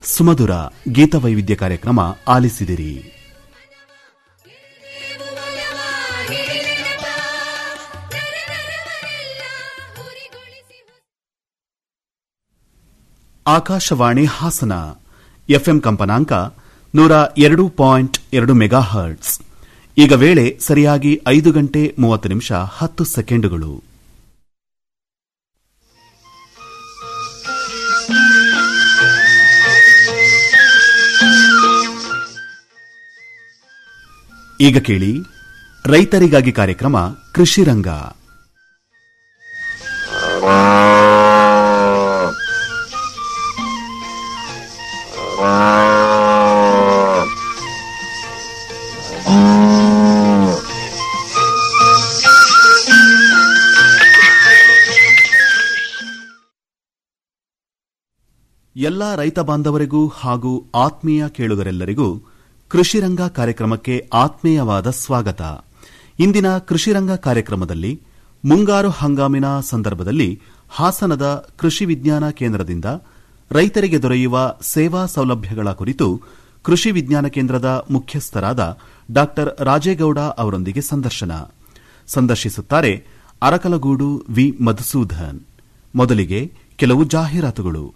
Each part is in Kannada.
ಸುಮಧುರ ಗೀತವೈವಿಧ್ಯ ಕಾರ್ಯಕ್ರಮ ಆಲಿಸಿದಿರಿ ಆಕಾಶವಾಣಿ ಹಾಸನ ಎಫ್ಎಂ ಕಂಪನಾಂಕ ನೂರ ಎರಡು ಪಾಯಿಂಟ್ ಎರಡು ಮೆಗಾ ಹರ್ಟ್ಸ್ ಈಗ ವೇಳೆ ಸರಿಯಾಗಿ ಐದು ಗಂಟೆ ಮೂವತ್ತು ನಿಮಿಷ ಹತ್ತು ಸೆಕೆಂಡುಗಳು ಈಗ ಕೇಳಿ ರೈತರಿಗಾಗಿ ಕಾರ್ಯಕ್ರಮ ಕೃಷಿ ರಂಗ ಎಲ್ಲ ರೈತ ಬಾಂಧವರಿಗೂ ಹಾಗೂ ಆತ್ಮೀಯ ಕೇಳುಗರೆಲ್ಲರಿಗೂ ಕೃಷಿರಂಗ ಕಾರ್ಯಕ್ರಮಕ್ಕೆ ಆತ್ಮೀಯವಾದ ಸ್ವಾಗತ ಇಂದಿನ ಕೃಷಿರಂಗ ಕಾರ್ಯಕ್ರಮದಲ್ಲಿ ಮುಂಗಾರು ಹಂಗಾಮಿನ ಸಂದರ್ಭದಲ್ಲಿ ಹಾಸನದ ಕೃಷಿ ವಿಜ್ಞಾನ ಕೇಂದ್ರದಿಂದ ರೈತರಿಗೆ ದೊರೆಯುವ ಸೇವಾ ಸೌಲಭ್ಯಗಳ ಕುರಿತು ಕೃಷಿ ವಿಜ್ಞಾನ ಕೇಂದ್ರದ ಮುಖ್ಯಸ್ಥರಾದ ಡಾ ರಾಜೇಗೌಡ ಅವರೊಂದಿಗೆ ಸಂದರ್ಶನ ಸಂದರ್ಶಿಸುತ್ತಾರೆ ಅರಕಲಗೂಡು ವಿ ಮಧುಸೂದನ್ ಮೊದಲಿಗೆ ಕೆಲವು ಜಾಹೀರಾತುಗಳು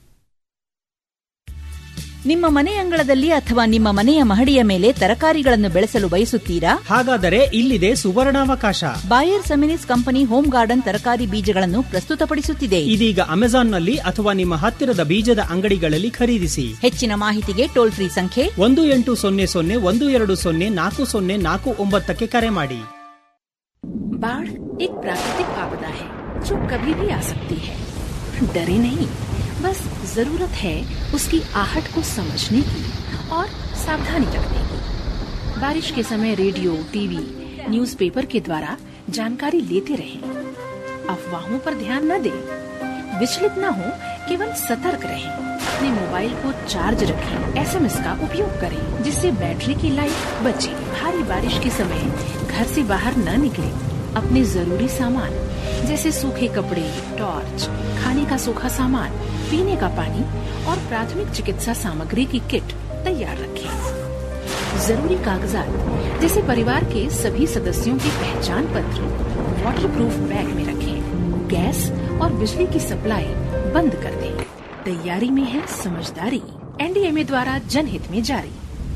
ನಿಮ್ಮ ಮನೆ ಅಂಗಳದಲ್ಲಿ ಅಥವಾ ನಿಮ್ಮ ಮನೆಯ ಮಹಡಿಯ ಮೇಲೆ ತರಕಾರಿಗಳನ್ನು ಬೆಳೆಸಲು ಬಯಸುತ್ತೀರಾ ಹಾಗಾದರೆ ಇಲ್ಲಿದೆ ಸುವರ್ಣಾವಕಾಶ Bayer Seminis company home garden ತರಕಾರಿ ಬೀಜಗಳನ್ನು ಪ್ರಸ್ತುತಪಡಿಸುತ್ತಿದೆ ಇದೀಗ ಅಮೆಜಾನ್ನಲ್ಲಿ ಅಥವಾ ನಿಮ್ಮ ಹತ್ತಿರದ ಬೀಜದ ಅಂಗಡಿಗಳಲ್ಲಿ ಖರೀದಿಸಿ ಹೆಚ್ಚಿನ ಮಾಹಿತಿಗೆ ಟೋಲ್ ಫ್ರೀ ಸಂಖ್ಯೆ ಒಂದು ಎಂಟು ಸೊನ್ನೆ ಸೊನ್ನೆ ಒಂದು ಎರಡು ಸೊನ್ನೆ ನಾಲ್ಕು ಸೊನ್ನೆ ನಾಲ್ಕು ಒಂಬತ್ತಕ್ಕೆ ಕರೆ ಮಾಡಿ बाढ़ एक प्राकृतिक आपदा है जो कभी भी आ सकती है डरे नहीं बस जरूरत है उसकी आहट को समझने की और सावधानी रखने की बारिश के समय रेडियो टीवी न्यूज़पेपर के द्वारा जानकारी लेते रहें अफवाहों पर ध्यान न दें विचलित न हो केवल सतर्क रहें अपने मोबाइल को चार्ज रखें एसएमएस का उपयोग करें जिससे बैटरी की लाइफ बचे भारी बारिश के समय घर से बाहर न निकले अपने जरूरी सामान जैसे सूखे कपड़े टॉर्च खाने का सूखा सामान पीने का पानी और प्राथमिक चिकित्सा सामग्री की किट तैयार रखें जरूरी कागजात जैसे परिवार के सभी सदस्यों के पहचान पत्र वाटर प्रूफ बैग में रखें गैस और बिजली की सप्लाई बंद कर दें तैयारी में है समझदारी एनडीएमए द्वारा जनहित में जारी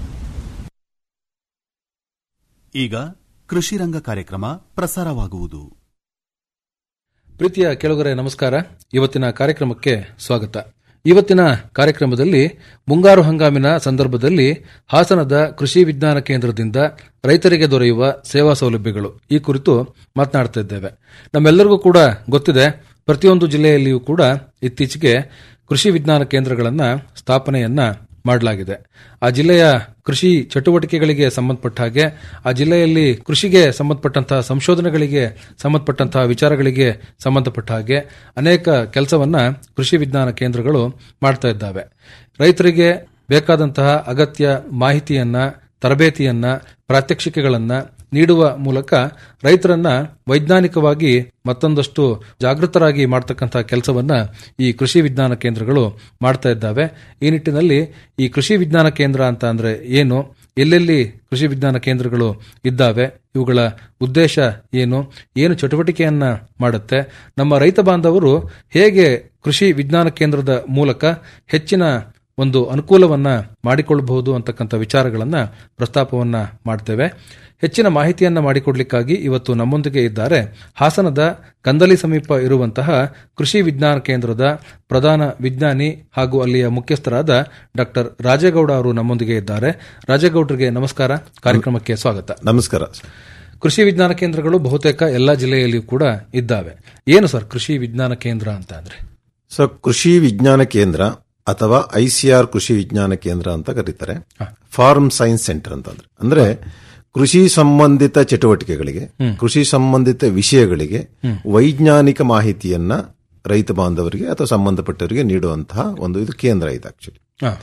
ಈಗ ಕೃಷಿರಂಗ ಕಾರ್ಯಕ್ರಮ ಪ್ರಸಾರವಾಗುವುದು ಪ್ರೀತಿಯ ಕೆಳಗರೆ ನಮಸ್ಕಾರ ಇವತ್ತಿನ ಕಾರ್ಯಕ್ರಮಕ್ಕೆ ಸ್ವಾಗತ ಇವತ್ತಿನ ಕಾರ್ಯಕ್ರಮದಲ್ಲಿ ಮುಂಗಾರು ಹಂಗಾಮಿನ ಸಂದರ್ಭದಲ್ಲಿ ಹಾಸನದ ಕೃಷಿ ವಿಜ್ಞಾನ ಕೇಂದ್ರದಿಂದ ರೈತರಿಗೆ ದೊರೆಯುವ ಸೇವಾ ಸೌಲಭ್ಯಗಳು ಈ ಕುರಿತು ಮಾತನಾಡ್ತಾ ಇದ್ದೇವೆ ನಮ್ಮೆಲ್ಲರಿಗೂ ಕೂಡ ಗೊತ್ತಿದೆ ಪ್ರತಿಯೊಂದು ಜಿಲ್ಲೆಯಲ್ಲಿಯೂ ಕೂಡ ಇತ್ತೀಚೆಗೆ ಕೃಷಿ ವಿಜ್ಞಾನ ಕೇಂದ್ರಗಳನ್ನು ಸ್ಥಾಪನೆಯನ್ನ ಮಾಡಲಾಗಿದೆ ಆ ಜಿಲ್ಲೆಯ ಕೃಷಿ ಚಟುವಟಿಕೆಗಳಿಗೆ ಸಂಬಂಧಪಟ್ಟ ಹಾಗೆ ಆ ಜಿಲ್ಲೆಯಲ್ಲಿ ಕೃಷಿಗೆ ಸಂಬಂಧಪಟ್ಟಂತಹ ಸಂಶೋಧನೆಗಳಿಗೆ ಸಂಬಂಧಪಟ್ಟಂತಹ ವಿಚಾರಗಳಿಗೆ ಸಂಬಂಧಪಟ್ಟ ಹಾಗೆ ಅನೇಕ ಕೆಲಸವನ್ನ ಕೃಷಿ ವಿಜ್ಞಾನ ಕೇಂದ್ರಗಳು ಮಾಡ್ತಾ ಇದ್ದಾವೆ ರೈತರಿಗೆ ಬೇಕಾದಂತಹ ಅಗತ್ಯ ಮಾಹಿತಿಯನ್ನ ತರಬೇತಿಯನ್ನ ಪ್ರಾತ್ಯಕ್ಷಿಕೆಗಳನ್ನ ನೀಡುವ ಮೂಲಕ ರೈತರನ್ನ ವೈಜ್ಞಾನಿಕವಾಗಿ ಮತ್ತೊಂದಷ್ಟು ಜಾಗೃತರಾಗಿ ಮಾಡ್ತಕ್ಕಂತಹ ಕೆಲಸವನ್ನ ಈ ಕೃಷಿ ವಿಜ್ಞಾನ ಕೇಂದ್ರಗಳು ಮಾಡ್ತಾ ಇದ್ದಾವೆ ಈ ನಿಟ್ಟಿನಲ್ಲಿ ಈ ಕೃಷಿ ವಿಜ್ಞಾನ ಕೇಂದ್ರ ಅಂತ ಅಂದ್ರೆ ಏನು ಎಲ್ಲೆಲ್ಲಿ ಕೃಷಿ ವಿಜ್ಞಾನ ಕೇಂದ್ರಗಳು ಇದ್ದಾವೆ ಇವುಗಳ ಉದ್ದೇಶ ಏನು ಏನು ಚಟುವಟಿಕೆಯನ್ನ ಮಾಡುತ್ತೆ ನಮ್ಮ ರೈತ ಬಾಂಧವರು ಹೇಗೆ ಕೃಷಿ ವಿಜ್ಞಾನ ಕೇಂದ್ರದ ಮೂಲಕ ಹೆಚ್ಚಿನ ಒಂದು ಅನುಕೂಲವನ್ನ ಮಾಡಿಕೊಳ್ಳಬಹುದು ಅಂತಕ್ಕಂಥ ವಿಚಾರಗಳನ್ನ ಪ್ರಸ್ತಾಪವನ್ನ ಮಾಡ್ತೇವೆ ಹೆಚ್ಚಿನ ಮಾಹಿತಿಯನ್ನ ಮಾಡಿಕೊಡ್ಲಿಕ್ಕಾಗಿ ಇವತ್ತು ನಮ್ಮೊಂದಿಗೆ ಇದ್ದಾರೆ ಹಾಸನದ ಕಂದಲಿ ಸಮೀಪ ಇರುವಂತಹ ಕೃಷಿ ವಿಜ್ಞಾನ ಕೇಂದ್ರದ ಪ್ರಧಾನ ವಿಜ್ಞಾನಿ ಹಾಗೂ ಅಲ್ಲಿಯ ಮುಖ್ಯಸ್ಥರಾದ ಡಾಕ್ಟರ್ ರಾಜೇಗೌಡ ಅವರು ನಮ್ಮೊಂದಿಗೆ ಇದ್ದಾರೆ ರಾಜೇಗೌಡರಿಗೆ ನಮಸ್ಕಾರ ಕಾರ್ಯಕ್ರಮಕ್ಕೆ ಸ್ವಾಗತ ನಮಸ್ಕಾರ ಕೃಷಿ ವಿಜ್ಞಾನ ಕೇಂದ್ರಗಳು ಬಹುತೇಕ ಎಲ್ಲಾ ಜಿಲ್ಲೆಯಲ್ಲಿಯೂ ಕೂಡ ಇದ್ದಾವೆ ಏನು ಸರ್ ಕೃಷಿ ವಿಜ್ಞಾನ ಕೇಂದ್ರ ಅಂತ ಅಂದ್ರೆ ಸೊ ಕೃಷಿ ವಿಜ್ಞಾನ ಕೇಂದ್ರ ಅಥವಾ ಐಸಿಆರ್ ಕೃಷಿ ವಿಜ್ಞಾನ ಕೇಂದ್ರ ಅಂತ ಕರೀತಾರೆ ಫಾರ್ಮ್ ಸೈನ್ಸ್ ಸೆಂಟರ್ ಅಂತಂದ್ರೆ ಅಂದ್ರೆ ಕೃಷಿ ಸಂಬಂಧಿತ ಚಟುವಟಿಕೆಗಳಿಗೆ ಕೃಷಿ ಸಂಬಂಧಿತ ವಿಷಯಗಳಿಗೆ ವೈಜ್ಞಾನಿಕ ಮಾಹಿತಿಯನ್ನ ರೈತ ಬಾಂಧವರಿಗೆ ಅಥವಾ ಸಂಬಂಧಪಟ್ಟವರಿಗೆ ನೀಡುವಂತಹ ಒಂದು ಇದು ಕೇಂದ್ರ ಇದು ಆಕ್ಚುಲಿ ಹಾ.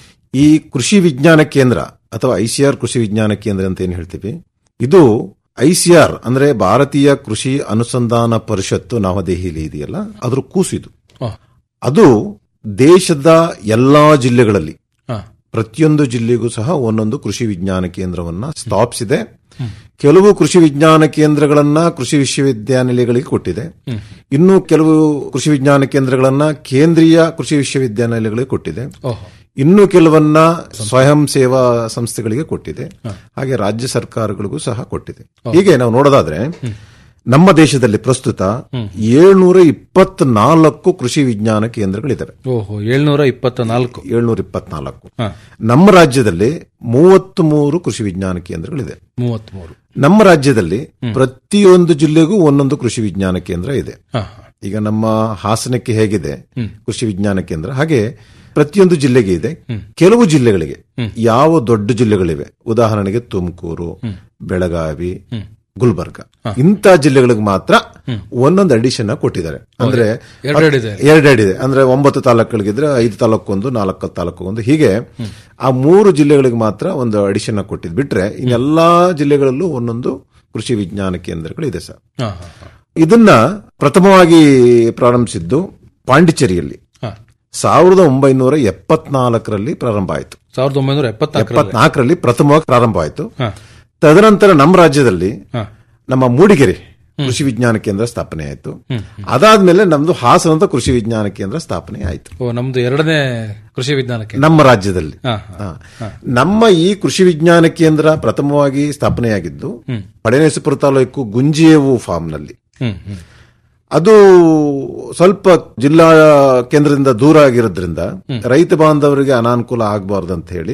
ಈ ಕೃಷಿ ವಿಜ್ಞಾನ ಕೇಂದ್ರ ಅಥವಾ ಐಸಿಆರ್ ಕೃಷಿ ವಿಜ್ಞಾನ ಕೇಂದ್ರ ಅಂತ ಏನ್ ಹೇಳ್ತೀವಿ ಇದು ಐಸಿಆರ್ ಅಂದ್ರೆ ಭಾರತೀಯ ಕೃಷಿ ಅನುಸಂಧಾನ ಪರಿಷತ್ತು ನವದೆಹಲಿ ಇದೆಯಲ್ಲ ಅದ್ರ ಕೂಸಿದು ಓ, ಅದು ದೇಶದ ಎಲ್ಲಾ ಜಿಲ್ಲೆಗಳಲ್ಲಿ ಪ್ರತಿಯೊಂದು ಜಿಲ್ಲೆಗೂ ಸಹ ಒಂದೊಂದು ಕೃಷಿ ವಿಜ್ಞಾನ ಕೇಂದ್ರವನ್ನ ಸ್ಥಾಪಿಸಿದೆ ಕೆಲವು ಕೃಷಿ ವಿಜ್ಞಾನ ಕೇಂದ್ರಗಳನ್ನ ಕೃಷಿ ವಿಶ್ವವಿದ್ಯಾನಿಲಯಗಳಿಗೆ ಕೊಟ್ಟಿದೆ ಇನ್ನು ಕೆಲವು ಕೃಷಿ ವಿಜ್ಞಾನ ಕೇಂದ್ರಗಳನ್ನ ಕೇಂದ್ರೀಯ ಕೃಷಿ ವಿಶ್ವವಿದ್ಯಾನಿಲಯಗಳಿಗೆ ಕೊಟ್ಟಿದೆ ಓಹೋ ಇನ್ನು ಕೆಲವನ್ನ ಸ್ವಯಂ ಸೇವಾ ಸಂಸ್ಥೆಗಳಿಗೆ ಕೊಟ್ಟಿದೆ ಹಾಗೆ ರಾಜ್ಯ ಸರ್ಕಾರಗಳಿಗೂ ಸಹ ಕೊಟ್ಟಿದೆ ಹೀಗೆ ನಾವು ನೋಡೋದಾದ್ರೆ ನಮ್ಮ ದೇಶದಲ್ಲಿ ಪ್ರಸ್ತುತ ಏಳ್ನೂರ ಇಪ್ಪತ್ನಾಲ್ಕು ಕೃಷಿ ವಿಜ್ಞಾನ ಕೇಂದ್ರಗಳಿದ್ದಾವೆ ಓಹೋ ಏಳ್ನೂರ ಇಪ್ಪತ್ತ ನಾಲ್ಕು ಏಳ್ನೂರ ಇಪ್ಪತ್ನಾಲ್ಕು ಹಾ. ನಮ್ಮ ರಾಜ್ಯದಲ್ಲಿ ಮೂವತ್ತ್ ಮೂರು ಕೃಷಿ ವಿಜ್ಞಾನ ಕೇಂದ್ರಗಳಿದೆ ಮೂವತ್ಮೂರು ನಮ್ಮ ರಾಜ್ಯದಲ್ಲಿ ಪ್ರತಿಯೊಂದು ಜಿಲ್ಲೆಗೂ ಒಂದೊಂದು ಕೃಷಿ ವಿಜ್ಞಾನ ಕೇಂದ್ರ ಇದೆ ಹಾ ಈಗ ನಮ್ಮ ಹಾಸನಕ್ಕೆ ಹೇಗಿದೆ ಕೃಷಿ ವಿಜ್ಞಾನ ಕೇಂದ್ರ ಹಾಗೆ ಪ್ರತಿಯೊಂದು ಜಿಲ್ಲೆಗೆ ಇದೆ ಕೆಲವು ಜಿಲ್ಲೆಗಳಿಗೆ ಯಾವ ದೊಡ್ಡ ಜಿಲ್ಲೆಗಳಿವೆ ಉದಾಹರಣೆಗೆ ತುಮಕೂರು ಬೆಳಗಾವಿ ಗುಲ್ಬರ್ಗ ಇಂಥ ಜಿಲ್ಲೆಗಳಿಗೆ ಮಾತ್ರ ಒಂದೊಂದು ಅಡಿಷನ್ ಕೊಟ್ಟಿದ್ದಾರೆ ಅಂದ್ರೆ ಎರಡೆರಡಿದೆ. ಎರಡೆರಡಿದೆ ಅಂದ್ರೆ ಒಂಬತ್ತು ತಾಲೂಕುಗಳಿಗಿದ್ರೆ ಐದು ತಾಲೂಕೊಂದು ನಾಲ್ಕು ತಾಲೂಕೊಂದು ಹೀಗೆ ಆ ಮೂರು ಜಿಲ್ಲೆಗಳಿಗೆ ಮಾತ್ರ ಒಂದು ಅಡಿಷನ್ ಕೊಟ್ಟಿದ್ ಬಿಟ್ರೆ ಇನ್ನೆಲ್ಲಾ ಜಿಲ್ಲೆಗಳಲ್ಲೂ ಒಂದೊಂದು ಕೃಷಿ ವಿಜ್ಞಾನ ಕೇಂದ್ರಗಳಿದೆ ಸರ್ ಹಾ ಹಾ ಹಾ. ಇದನ್ನ ಪ್ರಥಮವಾಗಿ ಪ್ರಾರಂಭಿಸಿದ್ದು ಪಾಂಡಿಚೇರಿಯಲ್ಲಿ ಹಾ. ಸಾವಿರದ ಒಂಬೈನೂರ ಎಪ್ಪತ್ನಾಲ್ಕರಲ್ಲಿ ಪ್ರಾರಂಭ ಆಯಿತು ಸಾವಿರದ ಒಂಬೈನೂರ ಎಪ್ಪತ್ನಾಲ್ಕರಲ್ಲಿ ಎಪ್ಪತ್ನಾಲ್ಕರಲ್ಲಿ ಪ್ರಥಮವಾಗಿ ಪ್ರಾರಂಭ ಆಯಿತು ಹಾ. ತದನಂತರ ನಮ್ಮ ರಾಜ್ಯದಲ್ಲಿ ಹಾ. ನಮ್ಮ ಮೂಡಿಗೆರೆ ಕೃಷಿ ವಿಜ್ಞಾನ ಕೇಂದ್ರ ಸ್ಥಾಪನೆ ಆಯಿತು ಅದಾದ್ಮೇಲೆ ನಮ್ದು ಹಾಸನದ ಕೃಷಿ ವಿಜ್ಞಾನ ಕೇಂದ್ರ ಸ್ಥಾಪನೆ ಆಯಿತು ಓ ನಮ್ದು ಎರಡನೇ ಕೃಷಿ ವಿಜ್ಞಾನಕ್ಕೆ ನಮ್ಮ ರಾಜ್ಯದಲ್ಲಿ ಹಾ, ಹಾ. ನಮ್ಮ ಈ ಕೃಷಿ ವಿಜ್ಞಾನ ಕೇಂದ್ರ ಪ್ರಥಮವಾಗಿ ಸ್ಥಾಪನೆಯಾಗಿದ್ದು ಪಡನೇಸಪುರ ತಾಲೂಕು ಗುಂಜಿಯೇವು ಫಾರ್ಮ್ನಲ್ಲಿ ಹ್ಮ್ ಹ್ಮ್ ಅದು ಸ್ವಲ್ಪ ಜಿಲ್ಲಾ ಕೇಂದ್ರದಿಂದ ದೂರ ಆಗಿರೋದ್ರಿಂದ ರೈತ ಬಾಂಧವರಿಗೆ ಅನಾನುಕೂಲ ಆಗಬಾರ್ದು ಅಂತ ಹೇಳಿ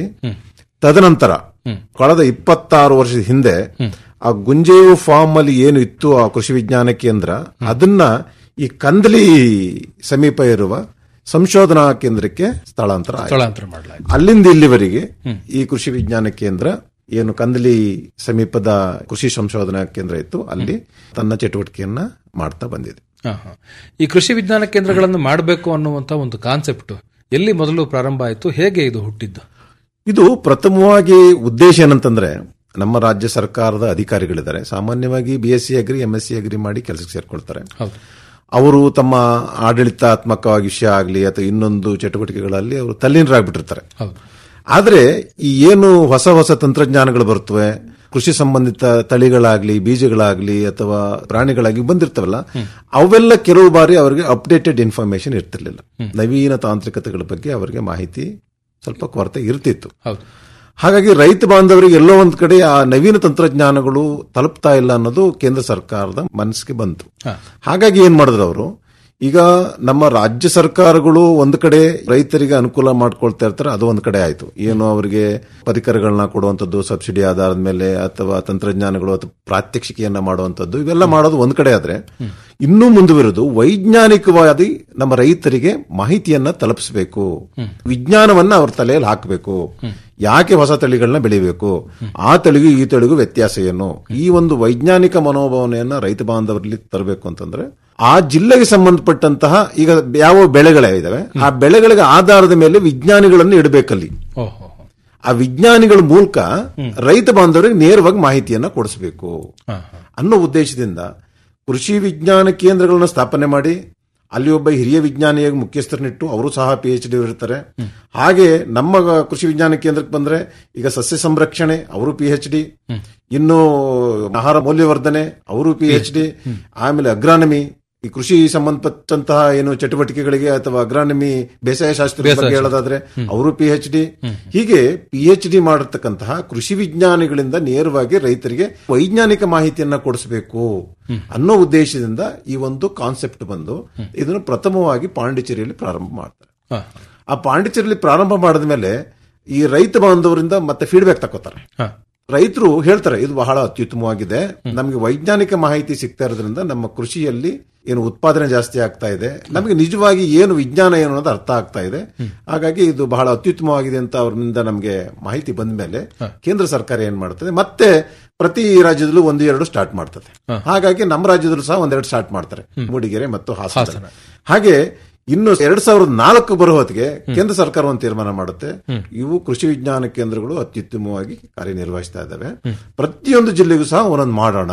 ತದನಂತರ ಕಳೆದ ಇಪ್ಪತ್ತಾರು ವರ್ಷದ ಹಿಂದೆ ಆ ಗುಂಜೇವು ಫಾರ್ಮ್ ಅಲ್ಲಿ ಏನು ಇತ್ತು ಆ ಕೃಷಿ ವಿಜ್ಞಾನ ಕೇಂದ್ರ ಅದನ್ನ ಈ ಕಂದಲಿ ಸಮೀಪ ಇರುವ ಸಂಶೋಧನಾ ಕೇಂದ್ರಕ್ಕೆ ಸ್ಥಳಾಂತರ ಆಯ್ತು. ಸ್ಥಳಾಂತರ ಮಾಡಲಾಯಿತು ಅಲ್ಲಿಂದ ಇಲ್ಲಿವರೆಗೆ ಈ ಕೃಷಿ ವಿಜ್ಞಾನ ಕೇಂದ್ರ ಏನು ಕಂದಲಿ ಸಮೀಪದ ಕೃಷಿ ಸಂಶೋಧನಾ ಕೇಂದ್ರ ಇತ್ತು ಅಲ್ಲಿ ತನ್ನ ಚಟುವಟಿಕೆಯನ್ನ ಮಾಡ್ತಾ ಬಂದಿದೆ ಹಾ, ಹಾ. ಈ ಕೃಷಿ ವಿಜ್ಞಾನ ಕೇಂದ್ರಗಳನ್ನು ಮಾಡಬೇಕು ಅನ್ನುವಂತ ಒಂದು ಕಾನ್ಸೆಪ್ಟ್ ಎಲ್ಲಿ ಮೊದಲು ಪ್ರಾರಂಭ ಆಯಿತು ಹೇಗೆ ಇದು ಹುಟ್ಟಿದ್ದು ಇದು ಪ್ರಥಮವಾಗಿ ಉದ್ದೇಶ ಏನಂತಂದ್ರೆ ನಮ್ಮ ರಾಜ್ಯ ಸರ್ಕಾರದ ಅಧಿಕಾರಿಗಳಿದ್ದಾರೆ ಸಾಮಾನ್ಯವಾಗಿ B S C agri M S C agri ಮಾಡಿ ಕೆಲಸಕ್ಕೆ ಸೇರ್ಕೊಳ್ತಾರೆ ಹೌದು ಅವರು ತಮ್ಮ ಆಡಳಿತಾತ್ಮಕವಾಗಿ ವಿಷಯ ಆಗಲಿ ಅಥವಾ ಇನ್ನೊಂದು ಚಟುವಟಿಕೆಗಳಲ್ಲಿ ಅವರು ತಲ್ಲೀನರಾಗ್ಬಿಟ್ಟಿರ್ತಾರೆ ಹೌದು ಆದ್ರೆ ಈ ಏನು ಹೊಸ ಹೊಸ ತಂತ್ರಜ್ಞಾನಗಳು ಬರ್ತವೆ ಕೃಷಿ ಸಂಬಂಧಿತ ತಳಿಗಳಾಗ್ಲಿ ಬೀಜಗಳಾಗ್ಲಿ ಅಥವಾ ಪ್ರಾಣಿಗಳಾಗ್ಲಿ ಬಂದಿರ್ತವಲ್ಲ ಅವೆಲ್ಲ ಕೆಲವು ಬಾರಿ ಅವರಿಗೆ ಅಪ್ಡೇಟೆಡ್ ಇನ್ಫಾರ್ಮೇಶನ್ ಇರ್ತಿರ್ಲಿಲ್ಲ ನವೀನ ತಾಂತ್ರಿಕತೆಗಳ ಬಗ್ಗೆ ಅವರಿಗೆ ಮಾಹಿತಿ ಸ್ವಲ್ಪ ಕೊರತೆ ಇರ್ತಿತ್ತು ಹೌದು ಹಾಗಾಗಿ ರೈತ ಬಾಂಧವರಿಗೆ ಎಲ್ಲೋ ಒಂದ್ ಕಡೆ ಆ ನವೀನ ತಂತ್ರಜ್ಞಾನಗಳು ತಲುಪ್ತಾ ಇಲ್ಲ ಅನ್ನೋದು ಕೇಂದ್ರ ಸರ್ಕಾರದ ಮನಸ್ಸಿಗೆ ಬಂತು ಹಾ. ಹಾಗಾಗಿ ಏನ್ ಮಾಡಿದ್ರು ಅವರು ಈಗ ನಮ್ಮ ರಾಜ್ಯ ಸರ್ಕಾರಗಳು ಒಂದ್ ಕಡೆ ರೈತರಿಗೆ ಅನುಕೂಲ ಮಾಡ್ಕೊಳ್ತಾ ಇರ್ತಾರೆ ಅದು ಒಂದ್ ಕಡೆ ಆಯ್ತು ಏನು ಅವರಿಗೆ ಪರಿಕರಗಳನ್ನ ಕೊಡುವಂತದ್ದು ಸಬ್ಸಿಡಿ ಆಧಾರದ ಮೇಲೆ ಅಥವಾ ತಂತ್ರಜ್ಞಾನಗಳು ಅಥವಾ ಪ್ರಾತ್ಯಕ್ಷಿಕೆಯನ್ನ ಮಾಡುವಂತದ್ದು ಇವೆಲ್ಲ ಮಾಡೋದು ಒಂದ್ ಕಡೆ ಆದ್ರೆ ಇನ್ನೂ ಮುಂದುವರೆದು ವೈಜ್ಞಾನಿಕವಾದಿ ನಮ್ಮ ರೈತರಿಗೆ ಮಾಹಿತಿಯನ್ನ ತಲುಪಿಸಬೇಕು ವಿಜ್ಞಾನವನ್ನ ಅವ್ರ ತಲೆಯಲ್ಲಿ ಹಾಕಬೇಕು ಯಾಕೆ ಹೊಸ ತಳಿಗಳನ್ನ ಬೆಳಿಬೇಕು ಆ ತಳಿಗೂ ಈ ತಳಿಗೂ ವ್ಯತ್ಯಾಸ ಏನು ಈ ಒಂದು ವೈಜ್ಞಾನಿಕ ಮನೋಭಾವನೆಯನ್ನ ರೈತ ಬಾಂಧವರಲ್ಲಿ ತರಬೇಕು ಅಂತಂದ್ರೆ ಆ ಜಿಲ್ಲೆಗೆ ಸಂಬಂಧಪಟ್ಟಂತಹ ಈಗ ಯಾವ ಬೆಳೆಗಳೇ ಇದಾವೆ ಆ ಬೆಳೆಗಳಿಗೆ ಆಧಾರದ ಮೇಲೆ ವಿಜ್ಞಾನಿಗಳನ್ನು ಇಡಬೇಕಲ್ಲಿ ಓಹೋ ಆ ವಿಜ್ಞಾನಿಗಳ ಮೂಲಕ ರೈತ ಬಾಂಧವರಿಗೆ ನೇರವಾಗಿ ಮಾಹಿತಿಯನ್ನ ಕೊಡಿಸಬೇಕು ಅನ್ನೋ ಉದ್ದೇಶದಿಂದ ಕೃಷಿ ವಿಜ್ಞಾನ ಕೇಂದ್ರಗಳನ್ನ ಸ್ಥಾಪನೆ ಮಾಡಿ ಅಲ್ಲಿ ಒಬ್ಬ ಹಿರಿಯ ವಿಜ್ಞಾನಿಯಾಗಿ ಮುಖ್ಯಸ್ಥರನ್ನಿಟ್ಟು ಅವರು ಸಹ ಪಿ ಎಚ್ ಡಿ ಇರ್ತಾರೆ ಹಾಗೆ ನಮ್ಮ ಕೃಷಿ ವಿಜ್ಞಾನ ಕೇಂದ್ರಕ್ಕೆ ಬಂದ್ರೆ ಈಗ ಸಸ್ಯ ಸಂರಕ್ಷಣೆ ಅವರು ಪಿ ಎಚ್ ಡಿ ಇನ್ನು ಆಹಾರ ಮೌಲ್ಯವರ್ಧನೆ ಅವರು ಪಿ ಎಚ್ ಡಿ ಆಮೇಲೆ ಅಗ್ರಾನಮಿ ಈ ಕೃಷಿ ಸಂಬಂಧಪಟ್ಟಂತಹ ಏನು ಚಟುವಟಿಕೆಗಳಿಗೆ ಅಥವಾ ಅಗ್ರಾನಮಿ ಬೇಸಾಯ ಶಾಸ್ತ್ರ ಬಗ್ಗೆ ಹೇಳೋದಾದ್ರೆ ಅವರು ಪಿ ಎಚ್ ಡಿ ಹೀಗೆ ಪಿ ಎಚ್ ಡಿ ಮಾಡಿರ್ತಕ್ಕಂತಹ ಕೃಷಿ ವಿಜ್ಞಾನಿಗಳಿಂದ ನೇರವಾಗಿ ರೈತರಿಗೆ ವೈಜ್ಞಾನಿಕ ಮಾಹಿತಿಯನ್ನ ಕೊಡಿಸಬೇಕು ಅನ್ನೋ ಉದ್ದೇಶದಿಂದ ಈ ಒಂದು ಕಾನ್ಸೆಪ್ಟ್ ಬಂದು ಇದನ್ನು ಪ್ರಥಮವಾಗಿ ಪಾಂಡಿಚೇರಿಯಲ್ಲಿ ಪ್ರಾರಂಭ ಮಾಡ್ತಾರೆ ಹಾ. ಆ ಪಾಂಡಿಚೇರಿಯಲ್ಲಿ ಪ್ರಾರಂಭ ಮಾಡಿದ ಮೇಲೆ ಈ ರೈತ ಬಾಂಧವರಿಂದ ಮತ್ತೆ ಫೀಡ್ಬ್ಯಾಕ್ ತಗೋತಾರೆ ಹಾ. ರೈತರು ಹೇಳ್ತಾರೆ ಇದು ಬಹಳ ಅತ್ಯುತ್ತಮವಾಗಿದೆ ನಮಗೆ ವೈಜ್ಞಾನಿಕ ಮಾಹಿತಿ ಸಿಗ್ತಾ ಇರೋದ್ರಿಂದ ನಮ್ಮ ಕೃಷಿಯಲ್ಲಿ ಏನು ಉತ್ಪಾದನೆ ಜಾಸ್ತಿ ಆಗ್ತಾ ಇದೆ ನಮಗೆ ನಿಜವಾಗಿ ಏನು ವಿಜ್ಞಾನ ಏನು ಅನ್ನೋದು ಅರ್ಥ ಆಗ್ತಾ ಇದೆ ಹಾಗಾಗಿ ಇದು ಬಹಳ ಅತ್ಯುತ್ತಮವಾಗಿದೆ ಅಂತ ಅವ್ರಿಂದ ನಮಗೆ ಮಾಹಿತಿ ಬಂದ ಮೇಲೆ ಕೇಂದ್ರ ಸರ್ಕಾರ ಏನ್ ಮಾಡ್ತದೆ ಮತ್ತೆ ಪ್ರತಿ ರಾಜ್ಯದಲ್ಲೂ ಒಂದು ಎರಡು ಸ್ಟಾರ್ಟ್ ಮಾಡ್ತದೆ ಹಾಗಾಗಿ ನಮ್ಮ ರಾಜ್ಯದಲ್ಲೂ ಸಹ ಒಂದೆರಡು ಸ್ಟಾರ್ಟ್ ಮಾಡ್ತಾರೆ ಮೂಡಿಗೆರೆ ಮತ್ತು ಹಾಸನ ಹಾಗೆ ಇನ್ನು ಎರಡ್ ಸಾವಿರದ ನಾಲ್ಕು ಬರೋ ಹೊತ್ತಿಗೆ ಕೇಂದ್ರ ಸರ್ಕಾರ ಒಂದು ತೀರ್ಮಾನ ಮಾಡುತ್ತೆ ಇವು ಕೃಷಿ ವಿಜ್ಞಾನ ಕೇಂದ್ರಗಳು ಅತ್ಯುತ್ತಮವಾಗಿ ಕಾರ್ಯನಿರ್ವಹಿಸ್ತಾ ಇದ್ದಾವೆ ಪ್ರತಿಯೊಂದು ಜಿಲ್ಲೆಗೂ ಸಹ ಒಂದೊಂದು ಮಾಡೋಣ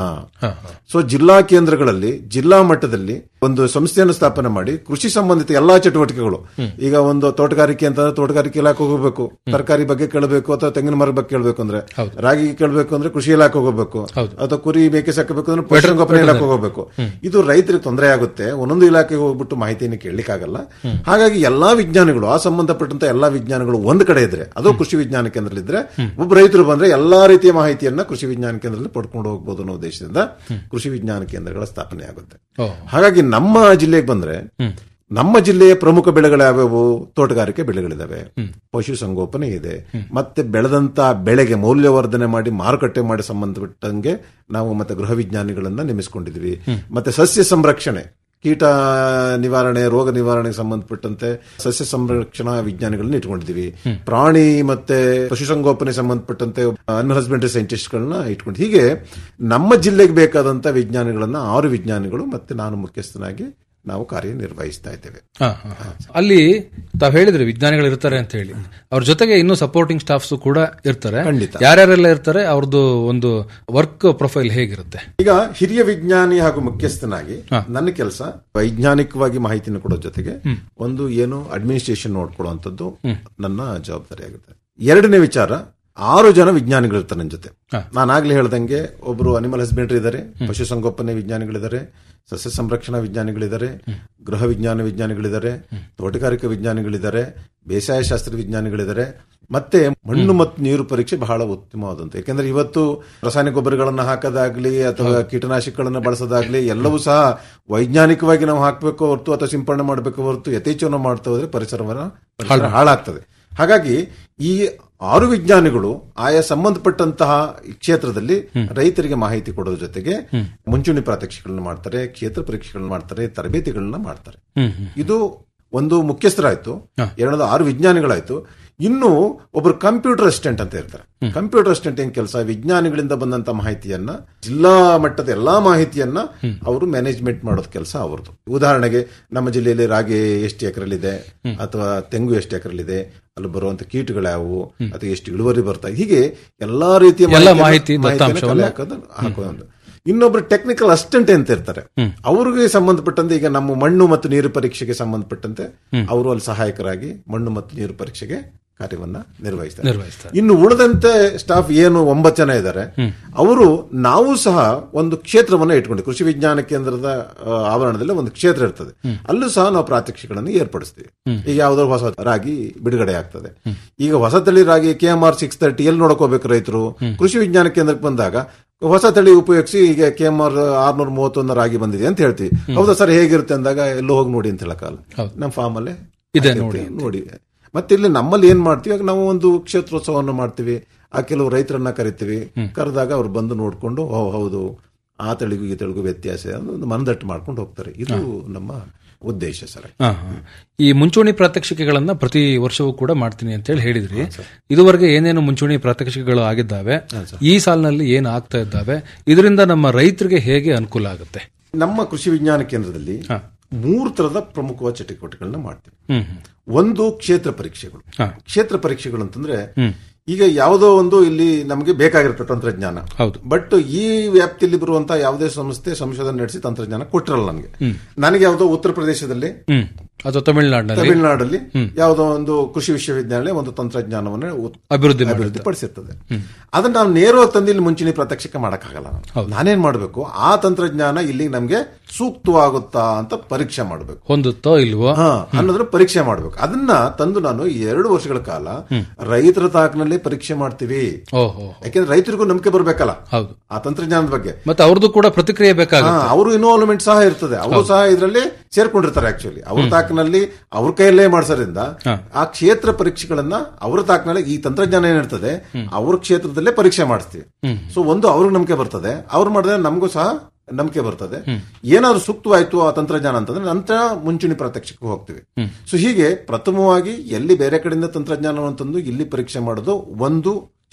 ಸೊ ಜಿಲ್ಲಾ ಕೇಂದ್ರಗಳಲ್ಲಿ ಜಿಲ್ಲಾ ಮಟ್ಟದಲ್ಲಿ ಒಂದು ಸಂಸ್ಥೆಯನ್ನು ಸ್ಥಾಪನೆ ಮಾಡಿ ಕೃಷಿ ಸಂಬಂಧಿತ ಎಲ್ಲಾ ಚಟುವಟಿಕೆಗಳು ಈಗ ಒಂದು ತೋಟಗಾರಿಕೆ ಅಂತ ತೋಟಗಾರಿಕೆ ಇಲಾಖೆ ಹೋಗಬೇಕು ತರಕಾರಿ ಬಗ್ಗೆ ಕೇಳಬೇಕು ಅಥವಾ ತೆಂಗಿನ ಮರ ಬಗ್ಗೆ ಕೇಳಬೇಕು ಅಂದ್ರೆ ರಾಗಿ ಕೇಳಬೇಕು ಅಂದ್ರೆ ಕೃಷಿ ಇಲಾಖೆ ಹೋಗಬೇಕು ಅಥವಾ ಕುರಿ ಮೇಕೆ ಸಾಕಬೇಕು ಅಂದ್ರೆ ಪಶುಸಂಗೋಪನೆ ಇಲಾಖೆ ಹೋಗಬೇಕು ಇದು ರೈತರಿಗೆ ತೊಂದರೆ ಆಗುತ್ತೆ ಒಂದೊಂದು ಇಲಾಖೆಗೆ ಹೋಗ್ಬಿಟ್ಟು ಮಾಹಿತಿಯನ್ನು ಕೇಳಲಿಕ್ಕಾಗಲ್ಲ ಹಾಗಾಗಿ ಎಲ್ಲಾ ವಿಜ್ಞಾನಿಗಳು ಆ ಸಂಬಂಧಪಟ್ಟಂತ ಎಲ್ಲಾ ವಿಜ್ಞಾನಿಗಳು ಒಂದ್ ಕಡೆ ಇದ್ರೆ ಅದು ಕೃಷಿ ವಿಜ್ಞಾನ ಕೇಂದ್ರದಲ್ಲಿದ್ರೆ ಒಬ್ಬ ರೈತರು ಬಂದ್ರೆ ಎಲ್ಲಾ ರೀತಿಯ ಮಾಹಿತಿಯನ್ನ ಕೃಷಿ ವಿಜ್ಞಾನ ಕೇಂದ್ರದಲ್ಲಿ ಪಡ್ಕೊಂಡು ಹೋಗ್ಬೋದು ಅನ್ನೋ ಉದ್ದೇಶದಿಂದ ಕೃಷಿ ವಿಜ್ಞಾನ ಕೇಂದ್ರಗಳ ಸ್ಥಾಪನೆ ಆಗುತ್ತೆ ಓ. ಹಾಗಾಗಿ ನಮ್ಮ ಜಿಲ್ಲೆಗೆ ಬಂದ್ರೆ ನಮ್ಮ ಜಿಲ್ಲೆಯ ಪ್ರಮುಖ ಬೆಳೆಗಳು ಯಾವ್ಯಾವು ತೋಟಗಾರಿಕೆ ಬೆಳೆಗಳಿದಾವೆ ಪಶು ಸಂಗೋಪನೆ ಇದೆ ಮತ್ತೆ ಬೆಳೆದಂತ ಬೆಳೆಗೆ ಮೌಲ್ಯವರ್ಧನೆ ಮಾಡಿ ಮಾರುಕಟ್ಟೆ ಮಾಡಿ ಸಂಬಂಧಪಟ್ಟಂಗೆ ನಾವು ಮತ್ತೆ ಗೃಹ ವಿಜ್ಞಾನಿಗಳನ್ನ ನೇಮಿಸಿಕೊಂಡಿದ್ವಿ ಮತ್ತೆ ಸಸ್ಯ ಸಂರಕ್ಷಣೆ ಕೀಟ ನಿವಾರಣೆ ರೋಗ ನಿವಾರಣೆಗೆ ಸಂಬಂಧಪಟ್ಟಂತೆ ಸಸ್ಯ ಸಂರಕ್ಷಣಾ ವಿಜ್ಞಾನಿಗಳನ್ನ ಇಟ್ಕೊಂಡಿದೀವಿ ಪ್ರಾಣಿ ಮತ್ತೆ ಪಶುಸಂಗೋಪನೆ ಸಂಬಂಧಪಟ್ಟಂತೆ ಅನಿಮಲ್ ಹಸ್ಬೆಂಡ್ರಿ ಸೈಂಟಿಸ್ಟ್ ಗಳನ್ನ ಇಟ್ಕೊಂಡು ಹೀಗೆ ನಮ್ಮ ಜಿಲ್ಲೆಗೆ ಬೇಕಾದಂತ ವಿಜ್ಞಾನಿಗಳನ್ನ ಆರು ವಿಜ್ಞಾನಿಗಳು ಮತ್ತೆ ನಾನು ಮುಖ್ಯಸ್ಥನಾಗಿ ನಾವು ಕಾರ್ಯನಿರ್ವಹಿಸ್ತಾ ಇದ್ದೇವೆ ಹಾ, ಹಾ, ಹಾ. ಅಲ್ಲಿ ತಾವ್ ಹೇಳಿದ್ರಿ ವಿಜ್ಞಾನಿಗಳು ಇರ್ತಾರೆ ಅಂತ ಹೇಳಿ ಅವ್ರ ಜೊತೆಗೆ ಇನ್ನೂ ಸಪೋರ್ಟಿಂಗ್ ಸ್ಟಾಫ್ಸ್ ಕೂಡ ಇರ್ತಾರೆ ಖಂಡಿತ. ಯಾರ್ಯಾರೆಲ್ಲ ಇರ್ತಾರೆ ಅವ್ರದ್ದು ಒಂದು ವರ್ಕ್ ಪ್ರೊಫೈಲ್ ಹೇಗಿರುತ್ತೆ ಈಗ ಹಿರಿಯ ವಿಜ್ಞಾನಿ ಹಾಗೂ ಮುಖ್ಯಸ್ಥನಾಗಿ ನನ್ನ ಕೆಲಸ ವೈಜ್ಞಾನಿಕವಾಗಿ ಮಾಹಿತಿನ ಕೊಡೋ ಜೊತೆಗೆ ಒಂದು ಏನು ಅಡ್ಮಿನಿಸ್ಟ್ರೇಷನ್ ನೋಡ್ಕೊಡುವಂತದ್ದು ನನ್ನ ಜವಾಬ್ದಾರಿ ಆಗುತ್ತೆ ಎರಡನೇ ವಿಚಾರ ಆರು ಜನ ವಿಜ್ಞಾನಿಗಳು ಇರ್ತಾರೆ ನನ್ನ ಜೊತೆ ನಾನು ಆಗ್ಲೇ ಹೇಳ್ದಂಗೆ ಒಬ್ರು ಅನಿಮಲ್ ಹಸ್ಬೆಂಡ್ರಿ ಇದ್ದಾರೆ ಪಶುಸಂಗೋಪನೆ ವಿಜ್ಞಾನಿಗಳಿದ್ದಾರೆ ಸಸ್ಯ ಸಂರಕ್ಷಣಾ ವಿಜ್ಞಾನಿಗಳಿದ್ದಾರೆ ಗೃಹ ವಿಜ್ಞಾನ ವಿಜ್ಞಾನಿಗಳಿದ್ದಾರೆ ತೋಟಗಾರಿಕಾ ವಿಜ್ಞಾನಿಗಳಿದ್ದಾರೆ ಬೇಸಾಯ ಶಾಸ್ತ್ರ ವಿಜ್ಞಾನಿಗಳಿದ್ದಾರೆ ಮತ್ತೆ ಮಣ್ಣು ಮತ್ತು ನೀರು ಪರೀಕ್ಷೆ ಬಹಳ ಉತ್ತಮವಾದಂತ ಯಾಕೆಂದ್ರೆ ಇವತ್ತು ರಾಸಾಯನಿಕ ಗೊಬ್ಬರಗಳನ್ನ ಹಾಕೋದಾಗ್ಲಿ ಅಥವಾ ಕೀಟನಾಶಕಗಳನ್ನ ಬಳಸೋದಾಗ್ಲಿ ಎಲ್ಲವೂ ಸಹ ವೈಜ್ಞಾನಿಕವಾಗಿ ನಾವು ಹಾಕಬೇಕು ಹೊರತು ಅಥವಾ ಸಿಂಪಡಣೆ ಮಾಡಬೇಕು ಹೊರತು ಯಥೇಚ್ಛವನ್ನು ಮಾಡ್ತಾ ಹೋದ್ರೆ ಪರಿಸರವನ್ನ ಪರಿಸರ ಹಾಳಾಗ್ತದೆ ಹಾಗಾಗಿ ಈ ಆರು ವಿಜ್ಞಾನಿಗಳು ಆಯಾ ಸಂಬಂಧಪಟ್ಟಂತಹ ಕ್ಷೇತ್ರದಲ್ಲಿ ರೈತರಿಗೆ ಮಾಹಿತಿ ಕೊಡೋದ್ರ ಜೊತೆಗೆ ಮುಂಚೂಣಿ ಪ್ರಾತ್ಯಕ್ಷಿಕೆಗಳನ್ನ ಮಾಡ್ತಾರೆ ಕ್ಷೇತ್ರ ಪರೀಕ್ಷೆಗಳನ್ನ ಮಾಡ್ತಾರೆ ತರಬೇತಿಗಳನ್ನ ಮಾಡ್ತಾರೆ ಇದು ಒಂದು ಮುಖ್ಯಸ್ಥರಾಯ್ತು ಎರಡನೇದು ಆರು ವಿಜ್ಞಾನಿಗಳಾಯ್ತು ಇನ್ನು ಒಬ್ರು ಕಂಪ್ಯೂಟರ್ ಅಸಿಸ್ಟೆಂಟ್ ಅಂತ ಇರ್ತಾರೆ ಕಂಪ್ಯೂಟರ್ ಅಸಿಸ್ಟೆಂಟ್ ಏನ್ ಕೆಲಸ ವಿಜ್ಞಾನಿಗಳಿಂದ ಬಂದಂತ ಮಾಹಿತಿಯನ್ನ ಜಿಲ್ಲಾ ಮಟ್ಟದ ಎಲ್ಲಾ ಮಾಹಿತಿಯನ್ನ ಅವರು ಮ್ಯಾನೇಜ್ಮೆಂಟ್ ಮಾಡೋದ್ ಕೆಲಸ ಅವ್ರದ್ದು ಉದಾಹರಣೆಗೆ ನಮ್ಮ ಜಿಲ್ಲೆಯಲ್ಲಿ ರಾಗಿ ಎಷ್ಟು ಎಕರೆಲಿದೆ ಅಥವಾ ತೆಂಗು ಎಷ್ಟು ಎಕರೆಲಿದೆ ಅಲ್ಲಿ ಬರುವಂತ ಕೀಟಗಳು ಯಾವುವು ಅಥವಾ ಎಷ್ಟು ಇಳುವರಿ ಬರ್ತಾ ಇದೆ. ಹೀಗೆ ಎಲ್ಲಾ ರೀತಿಯ ಎಲ್ಲ ಮಾಹಿತಿಯನ್ನ- ಮಾಹಿತಿ, ಮಾಹಿತಿಯನ್ನ ದತ್ತಾಂಶವನ್ನ ಕಲೆ ಹಾಕೋದು- ಹಾಕೋದು ಇನ್ನೊಬ್ರು ಟೆಕ್ನಿಕಲ್ ಅಸಿಸ್ಟೆಂಟ್ ಅಂತ ಇರ್ತಾರೆ ಅವ್ರಿಗೆ ಸಂಬಂಧಪಟ್ಟಂತೆ ಈಗ ನಮ್ಮ ಮಣ್ಣು ಮತ್ತು ನೀರು ಪರೀಕ್ಷೆಗೆ ಸಂಬಂಧಪಟ್ಟಂತೆ ಅವರು ಅಲ್ಲಿ ಸಹಾಯಕರಾಗಿ ಮಣ್ಣು ಮತ್ತು ನೀರು ಪರೀಕ್ಷೆಗೆ ಕಾರ್ಯವನ್ನ ನಿರ್ವಹಿಸ್ತಾರೆ ನಿರ್ವಹಿಸ್ತಾರೆ. ಇನ್ನು ಉಳಿದಂತೆ ಸ್ಟಾಫ್ ಏನು ಒಂಬತ್ತು ಜನ ಇದ್ದಾರೆ ಅವರು ನಾವು ಸಹ ಒಂದು ಕ್ಷೇತ್ರವನ್ನ ಇಟ್ಕೊಂಡು ಕೃಷಿ ವಿಜ್ಞಾನ ಕೇಂದ್ರದ ಆ, ಆವರಣದಲ್ಲಿ ಒಂದು ಕ್ಷೇತ್ರ ಇರ್ತದೆ ಅಲ್ಲೂ ಸಹ ನಾವು ಪ್ರಾತ್ಯಕ್ಷಿಗಳನ್ನು ಏರ್ಪಡಿಸ್ತೀವಿ ಈಗ ಯಾವ್ದಾದ್ರು ಹೊಸ ರಾಗಿ ಬಿಡುಗಡೆ ಆಗ್ತದೆ ಈಗ ಹೊಸ ತಳಿ ragi K M R six thirty ಎಲ್ಲಿ ನೋಡ್ಕೋಬೇಕು ರೈತರು ಕೃಷಿ ವಿಜ್ಞಾನ ಕೇಂದ್ರಕ್ಕೆ ಬಂದಾಗ ಹೊಸ ತಳಿ ಉಪಯೋಗಿಸಿ ಈಗ ಕೆ ಎಂ ಆರ್ ಆರ್ನೂರ ಮೂವತ್ತೊಂದು ರಾಗಿ ಬಂದಿದೆ ಅಂತ ಹೇಳ್ತೀವಿ ಹೌದಾ ಸರ್ ಹೇಗಿರುತ್ತೆ ಅಂದಾಗ ಎಲ್ಲೋ ಹೋಗಿ ನೋಡಿ ಅಂತ ಹೇಳಕ್ಕಲ್ಲ ನಮ್ಮ ಫಾರ್ಮ್ ಅಲ್ಲೇ ಇದೆ ಹಾಕಿರ್ತೀವಿ, ನೋಡಿ ಮತ್ತೆ ಇಲ್ಲಿ ನಮ್ಮಲ್ಲಿ ಏನ್ ಮಾಡ್ತೀವಿ ಈಗ ನಾವು ಒಂದು ಕ್ಷೇತ್ರೋತ್ಸವವನ್ನು ಮಾಡ್ತೀವಿ ಆ ಕೆಲವು ರೈತರನ್ನ ಕರಿತೀವಿ ಕರೆದಾಗ ಅವ್ರು ಬಂದು ನೋಡ್ಕೊಂಡು ಓ ಹೌದು ಆ ತಳಿಗೂ ಈ ತಳಿಗೂ ವ್ಯತ್ಯಾಸ ಇದೆ ಅನ್ನೋ ಒಂದು ಮನದಟ್ಟು ಮಾಡ್ಕೊಂಡು ಹೋಗ್ತಾರೆ ಇದು ನಮ್ಮ ಉದ್ದೇಶ ಸರ್ ಹಾ, ಹಾ. ಈ ಮುಂಚೂಣಿ ಪ್ರಾತ್ಯಕ್ಷಿಕೆಗಳನ್ನ ಪ್ರತಿ ವರ್ಷವೂ ಕೂಡ ಮಾಡ್ತೀನಿ ಅಂತ ಹೇಳಿ ಹೇಳಿದ್ರಿ ಇದುವರೆಗೆ ಏನೇನು ಮುಂಚೂಣಿ ಪ್ರಾತ್ಯಕ್ಷಿಕೆಗಳು ಆಗಿದ್ದಾವೆ ಈ ಸಾಲಿನಲ್ಲಿ ಏನು ಆಗ್ತಾ ಇದ್ದಾವೆ ಇದರಿಂದ ನಮ್ಮ ರೈತರಿಗೆ ಹೇಗೆ ಅನುಕೂಲ ಆಗುತ್ತೆ ನಮ್ಮ ಕೃಷಿ ವಿಜ್ಞಾನ ಕೇಂದ್ರದಲ್ಲಿ ಮೂರು ತರದ ಪ್ರಮುಖವಾದ ಚಟುವಟಿಕೆಗಳನ್ನ ಮಾಡ್ತೀವಿ ಹ್ಮ್ ಹ್ಮ್. ಒಂದು ಕ್ಷೇತ್ರ ಪರೀಕ್ಷೆಗಳು ಹಾ. ಕ್ಷೇತ್ರ ಪರೀಕ್ಷೆಗಳು ಅಂತಂದ್ರೆ ಈಗ ಯಾವುದೋ ಒಂದು ಇಲ್ಲಿ ನಮಗೆ ಬೇಕಾಗಿರುತ್ತೆ ತಂತ್ರಜ್ಞಾನ ಹೌದು. ಬಟ್ ಈ ವ್ಯಾಪ್ತಿಯಲ್ಲಿ ಬರುವಂತಹ ಯಾವುದೇ ಸಂಸ್ಥೆ ಸಂಶೋಧನೆ ನಡೆಸಿ ತಂತ್ರಜ್ಞಾನ ಕೊಟ್ಟಿರಲ್ಲ ನನಗೆ ನನಗೆ ಯಾವುದೋ ಉತ್ತರ ಪ್ರದೇಶದಲ್ಲಿ ಹ್ಮ್ ಅಥವಾ ತಮಿಳುನಾಡಿನಲ್ಲಿ ತಮಿಳುನಾಡಲ್ಲಿ ಯಾವುದೋ ಒಂದು ಕೃಷಿ ವಿಶ್ವವಿದ್ಯಾಲಯ ಒಂದು ತಂತ್ರಜ್ಞಾನವನ್ನು ಉತ್- ಅಭಿವೃದ್ಧಿ ಮಾಡಿ ಅಭಿವೃದ್ಧಿ ಪಡಿಸಿರ್ತದೆ ಅದನ್ನ ನಾವು ನೇರವಾಗಿ ತಂದು ಇಲ್ಲಿ ಮುಂಚಿನ ಪ್ರಾತ್ಯಕ್ಷಿಕೆ ಮಾಡಕ್ಕಾಗಲ್ಲ ನಾನು. ನಾನೇನ್ ಮಾಡಬೇಕು ಆ ತಂತ್ರಜ್ಞಾನ ಇಲ್ಲಿ ನಮ್ಗೆ ಸೂಕ್ತವಾಗುತ್ತಾ ಅಂತ ಪರೀಕ್ಷೆ ಮಾಡಬೇಕು ಹೊಂದುತ್ತೋ ಇಲ್ವೋ ಹಾ ಅನ್ನೋದ್ರ ಪರೀಕ್ಷೆ ಮಾಡಬೇಕು ಅದನ್ನ ತಂದು ನಾನು ಎರಡು ವರ್ಷಗಳ ಕಾಲ ರೈತರ ತಾಕಿನಲ್ಲಿ ಪರೀಕ್ಷೆ ಮಾಡ್ತೀವಿ ಓಹೋ ಯಾಕೆಂದ್ರೆ ರೈತರಿಗೂ ನಂಬಿಕೆ ಬರ್ಬೇಕಲ್ಲ ಹೌದು ಆ ತಂತ್ರಜ್ಞಾನದ ಬಗ್ಗೆ ಮತ್ತೆ ಅವ್ರದ್ದು ಕೂಡ ಪ್ರತಿಕ್ರಿಯೆ ಬೇಕಾಗುತ್ತೆ ಅವರು ಇನ್ವಾಲ್ವ್ಮೆಂಟ್ ಸಹ ಇರ್ತದೆ ಅವರು ಸಹ ಇದರಲ್ಲಿ ಸೇರ್ಕೊಂಡಿರ್ತಾರೆ ಆಕ್ಚುಲಿ ಅವ್ರ ತಾಕಿನಲ್ಲಿ ಅವ್ರ ಕೈಯಲ್ಲೇ ಮಾಡ್ಸೋದ್ರಿಂದ ಆ ಕ್ಷೇತ್ರ ಪರೀಕ್ಷೆಗಳನ್ನ ಅವ್ರ ತಾಕಿನಲ್ಲಿ ಈ ತಂತ್ರಜ್ಞಾನ ಏನಿರ್ತದೆ ಅವ್ರ ಕ್ಷೇತ್ರದಲ್ಲೇ ಪರೀಕ್ಷೆ ಮಾಡಿಸ್ತೀವಿ ಸೊ ಒಂದು ಅವ್ರಿಗೆ ನಂಬಿಕೆ ಬರ್ತದೆ ಅವ್ರು ಮಾಡಿದ್ರೆ ನಮಗೂ ಸಹ ನಂಬಿಕೆ ಬರ್ತದೆ ಏನಾದ್ರು ಸೂಕ್ತವಾಯ್ತು ಆ ತಂತ್ರಜ್ಞಾನ ಅಂತಂದ್ರೆ ನಂತರ ಮುಂಚೂಣಿ ಪ್ರಾತ್ಯಕ್ಷಿಕೆ ಹೋಗ್ತೀವಿ ಸೊ ಹೀಗೆ ಪ್ರಥಮವಾಗಿ ಎಲ್ಲಿ ಬೇರೆ ಕಡೆಯಿಂದ ತಂತ್ರಜ್ಞಾನವನ್ನು ತಂದು ಇಲ್ಲಿ ಪರೀಕ್ಷೆ ಮಾಡೋದು ಒಂದು